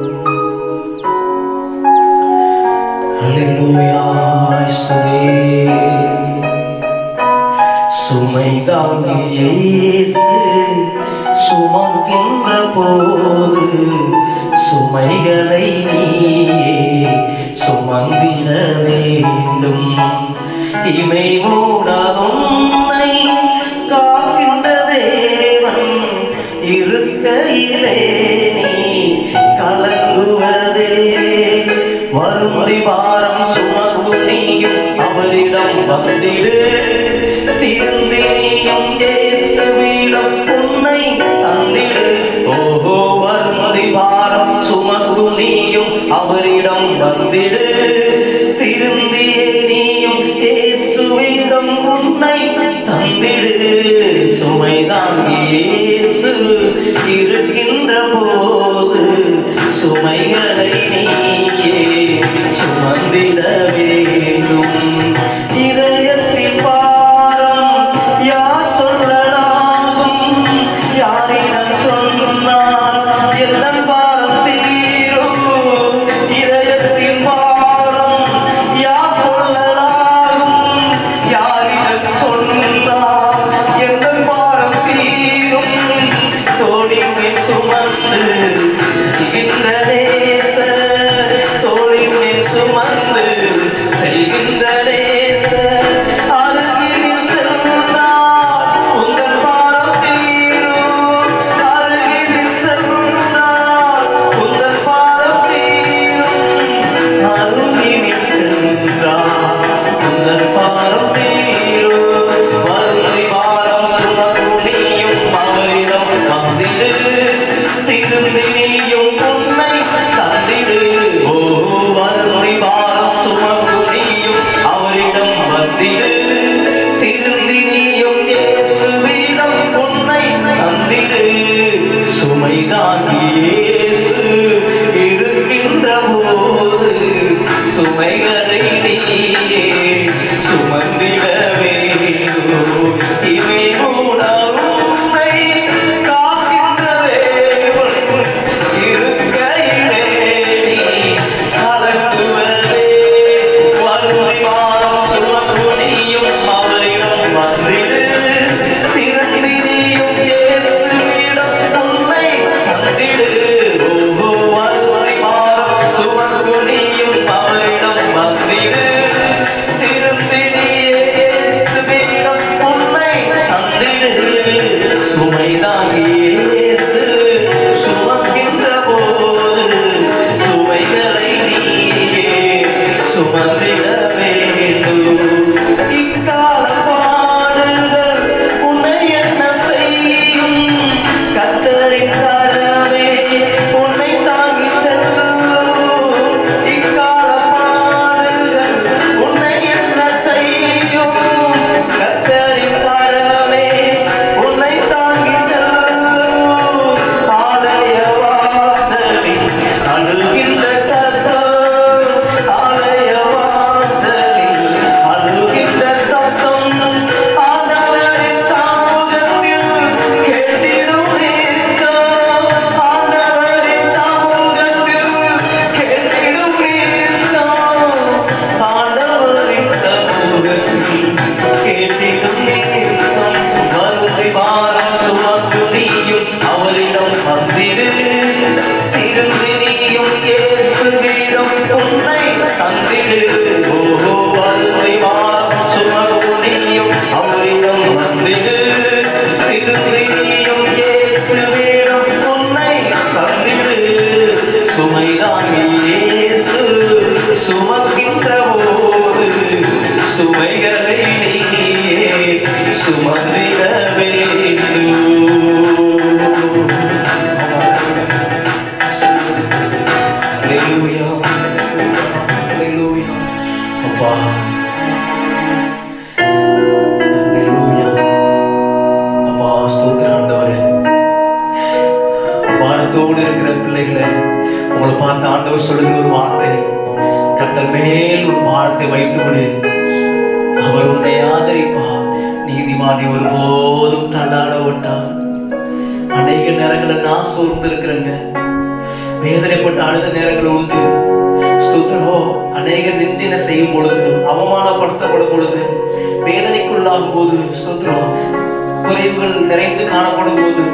ஹல்லை லூயா சுமை தாங்கிய இயேசு சுமக்கின்ற போது சுமைகளை நீயே சுமந்திட வேண்டும் இமை மூடாதுன்னை காக்கின்ற தேவன் இருக்கையிலே நீ கலங்குவதே வருந்தி வாரம் சுமக்கும் நீயும் அவரிடம் வந்திடு திருந்தி நீயும் இயேசுவிடம் உன்னை தந்திடு ஓஹோ வருந்தி வாரம் சுமக்கும் நீயும் அவரிடம் வந்திடு திருந்தியே நீயும் இயேசுவிடம் உன்னை தந்திடு சுமைதான் இயேசு இருக்கின்ற போது சுமைகளை நீயே சுமந்திட வேண்டும் இதயத்தின் பாரம் யார் சொல்லலாகும் யாரிடம் சொன்னால் எல்லாம் பாரம் தீரும் இதயத்தின் பாரம் யார் சொல்லலாகும் யாரிடம் சொன்னால் எல்லாம் பாரம் தீரும் தோழின் மேல் சுமந்து செல்கின்ற நேச தோழின் மேல் சுமந்து செல்கின்ற நேச அருகில் சென்றால் உங்கள் பாரம் தீரும் அருகில் சென்றால் உங்கள் பாரம் தீரும் அருகில் சென்றால் உங்கள் பாரம் தீரும் வருந்தி பாரம் சுமக்கும் நீயும் அவரிடம் வந்திடு திருந்தி நீயும் உன்னை தந்திடு ஓ வருந்தி பாரம் சுமக்கும் நீயும் அவரிடம் வந்திடு திருந்தி நீயும் இயேசுவிடம் உன்னை தந்திடு சுமைதான் இயேசு இருக்கின்ற போது சுமைகளை நீயே சுமந்திட வேண்டும் இவை உணவுமை காக்கின்ற தேவன் இருக்கையிலே நீ கலங்குவதே வருந்தி வாரம் சுமக்குனியும் அவரிடம் வந்திடு திரண்டி நீயும் இயேசுவிடம் உன்னை தந்திடு இருக்கிற பிள்ளைகளை உங்களை பார்த்து ஆண்டவர் சொல்லுகிற ஒரு வார்த்தை கத்தர் மேல் ஒரு பாரத்தை வைத்து விடு அவர் உன்னை ஆதரிப்பார் நீதிமானை ஒருபோதும் தள்ளாட விட்டார் அநேக நேரங்களில் நான் சோர்ந்து இருக்கிறேங்க வேதனைப்பட்ட அழுத நேரங்கள் உண்டு ஸ்தோத்திரோ அநேக நிந்தின செய்யும் பொழுது அவமானப்படுத்தப்படும் பொழுது வேதனைக்குள்ளாகும் போது ஸ்தோத்திரம் குறைவுகள் நிறைந்து காணப்படும் போது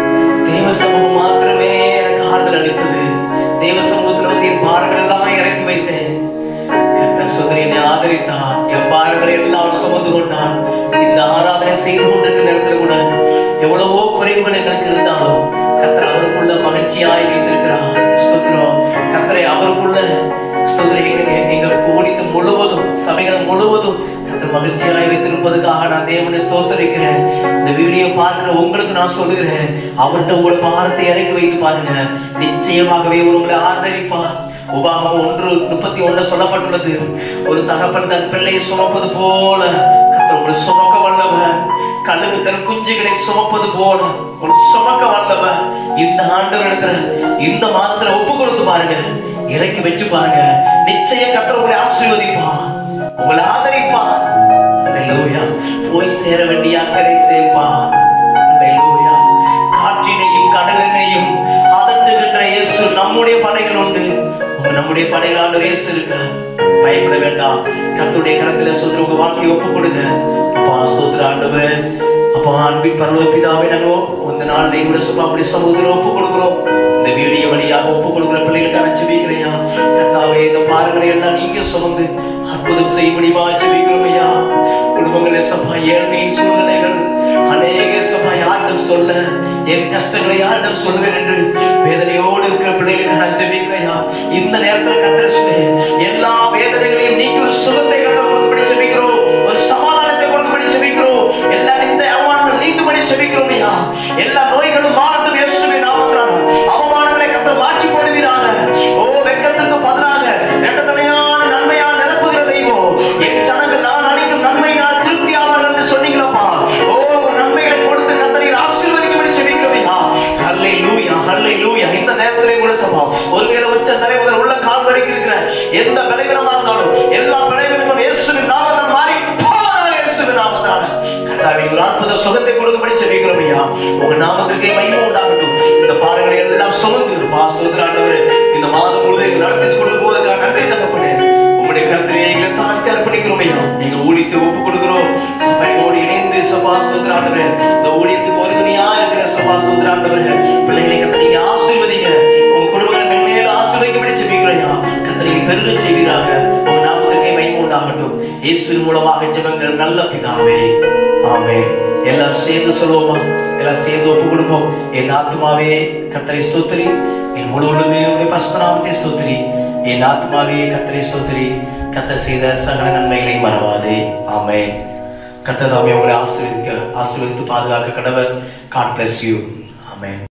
தேவ சமூகம் மாத்திரமே எனக்கு ஆறுதல் அளித்தது தேவ சமூகத்தில் வந்து என் பாரங்கள் எல்லாம் இறக்கி வைத்தேன் கர்த்தர் சோதரி என்னை ஆதரித்தார் என் பாரங்களை எல்லாம் சுமந்து கொண்டான் இந்த ஆராதனை செய்து கொண்டிருக்கிற நேரத்தில் கூட எவ்வளவோ குறைவுகள் எங்களுக்கு இருந்தாலும் கர்த்தர் அவருக்குள்ள மகிழ்ச்சியாய் வைத்திருக்கிறார் ஸ்தோத்திரம் கர்த்தரை அவருக்குள்ள ஸ்தோத்திரம் எங்க எங்க ஊழித்து முழுவதும் சபைகள் முழுவதும் கர்த்தர் மகிழ்ச்சியாய் வைத்திருப்பதுக்காக நான் தேவனை ஸ்தோத்தரிக்கிறேன் இந்த வீடியோ பார்க்கிற உங்களுக்கு நான் சொல்லுகிறேன் அவர்கிட்ட உங்களோட பாரத்தை இறக்கி வைத்து பாருங்க நிச்சயமாகவே அவர் உங்களை ஆதரிப்பார் உபாகமம் ஒன்று முப்பத்தி ஒண்ணு சொல்லப்பட்டுள்ளது ஒரு தகப்பன் தன் பிள்ளையை சுமப்பது போல கர்த்தர் உங்களை சுமக்க வல்லவர் கழுகு தன் குஞ்சுகளை சுமப்பது போல உங்களை சுமக்க வல்லவர் இந்த ஆண்டு இடத்துல இந்த மாதத்துல ஒப்பு கொடுத்து பாருங்க இறக்கி வச்சு பாருங்க நிச்சயம் கர்த்தர் உங்களை ஆசீர்வதிப்பார் உங்களை ஆதரிப்பார் அல்லேலூயா போய் சேர வேண்டிய அக்கறை சேர்ப்பார் அல்லேலூயா காற்றினையும் கடலினையும் அதட்டுகின்ற இயேசு நம்முடைய படைகள் உண்டு உங்க நம்முடைய படைகள் ஆண்டு இயேசு இருக்க பயப்பட வேண்டாம் கர்த்தருடைய கரத்துல சுத்திர உங்க வாழ்க்கையை ஒப்பு கொடுங்க அப்பா ஸ்தோத்திர ஆண்டவரே அப்பா அன்பின் பரலோக பிதாவே நாங்களோ இந்த நாள்ல கூட சும்மா அப்படி சமூகத்தில் ஒப்பு கொடுக்குறோம் இந்த வீடியோ வழியாக ஒப்பு கொடுக்குற பிள்ளைகளுக்கு நான் ஜெபிக்கிறையா கர்த்தாவே இந்த பாருங்களை எல்லாம் நீங்க சுமந்து அற்புதம் செய்ய முடியுமா ஜெபிக்கிறோம் ஐயா குடும்பங்களே சபா ஏழ்மையின் சூழ்நிலைகள் அநேக சபா யாரிடம் சொல்ல என் கஷ்டங்களை யாரிடம் சொல்லுவேன் என்று வேதனையோடு இருக்கிற பிள்ளைகளுக்கு நான் ஜெபிக்கிறையா இந்த நேரத்தில் கத்திர எல்லா வேதனைகளையும் நீக்கி ஒரு சுகத்தை கத்த கொடுக்கும்படி ஜெபிக்கிறோம் ஒரு சமாதானத்தை கொடுக்கும்படி ஜெபிக்கிறோம் எல்லா இந்த அவமானங்கள் நீங்கும்படி ஜெபிக்கிறோம் ஐயா எல்லா நோய்களும் மாறட்டும் இயேசுவின் நாமத்தினால அவமானங்களை கத்த மாற்றி போடுவீராக ஓ வெட்கத்திற்கு பதிலாக இரட்டத்தனையான நன்மையால் நிரப்புகிற தெய்வம் என் ஜனங்கள் நான் அளிக்கும் நன்மையினால் திருப்தி ஆவார்கள் என்று சொன்னீங்களப்பா ஓ நன்மைகளை கொடுத்து கத்தனை ஆசீர்வதிக்கும்படி ஜெபிக்கிறோம் ஐயா ஹல்லேலூயா ஹல்லேலூயா இந்த நேரத்திலே கூட சபா ஒருவேளை உச்ச தலைமுதல் உள்ள கால் வரைக்கும் இருக்கிற எந்த பலவீனமா இருந்தாலும் எல்லா பலவீனமும் இயேசுவின் நாமத்தால் மாறி போவதாக இயேசுவின் நாமத்தால் கர்த்தாவே ஒரு அற்புத சுகத்தை கொடுக்கும்படி ஜெபிக்கிறோம் ஐயா உங்க நாமத்திற்கே மகிமை உண்டாகட்டும் இந்த பாடங்களை எல்லாம் சுமந்து பாஸ்தோத்திர ஆண்டவரே இந்த மாதம் முழுவதும் எங்களை நடத்தி கொண்டு போவதற்காக நன்றி தகப்பனே உங்களுடைய கருத்திலே எங்களை தாழ்த்தி அர்ப்பணிக்கிறோம் ஐயா எங்க ஊழியத்தை ஒப்பு கொடுக்கிறோம் சபையோடு இணைந்து சபாஸ்தோத்திர ஆண்டவரே இந்த ஊழியத்துக்கு உறுதுணையா இருக்கிற சபாஸ்தோத்திர ஆண்டவரே பிள்ளைகளை கத்த நீங்க ஆசீர்வதிங்க உங்க குடும்பங்களை மென்மேலும் ஆசீர்வதிக்கப்படி ஜெபிக்கிறோம் ஐயா கத்த நீங்க பெருக செய்வீராக உங்க நாமத்துக்கே மகிமை உண்டாகட்டும் இயேசுவின் மூலமாக ஜெபங்கள் நல்ல பிதாவே ஆமென் எல்லாம் சேர்ந்து சொல்லுவோமா எல்லாம் சேர்ந்து ஒப்பு கொடுப்போம் என் ஆத்மாவே கத்தரை ஸ்தோத்திரி என் முழு உள்ளமே உடைய பசுபநாமத்தை ஸ்தோத்திரி என் ஆத்மாவே கத்தரை ஸ்தோத்திரி கத்த செய்த சகல நன்மைகளை மறவாதே ஆமென் கத்ததாமே உங்களை ஆசீர்வதிக்க ஆசீர்வதித்து பாதுகாக்க கடவர் காட் பிளஸ் யூ ஆமென்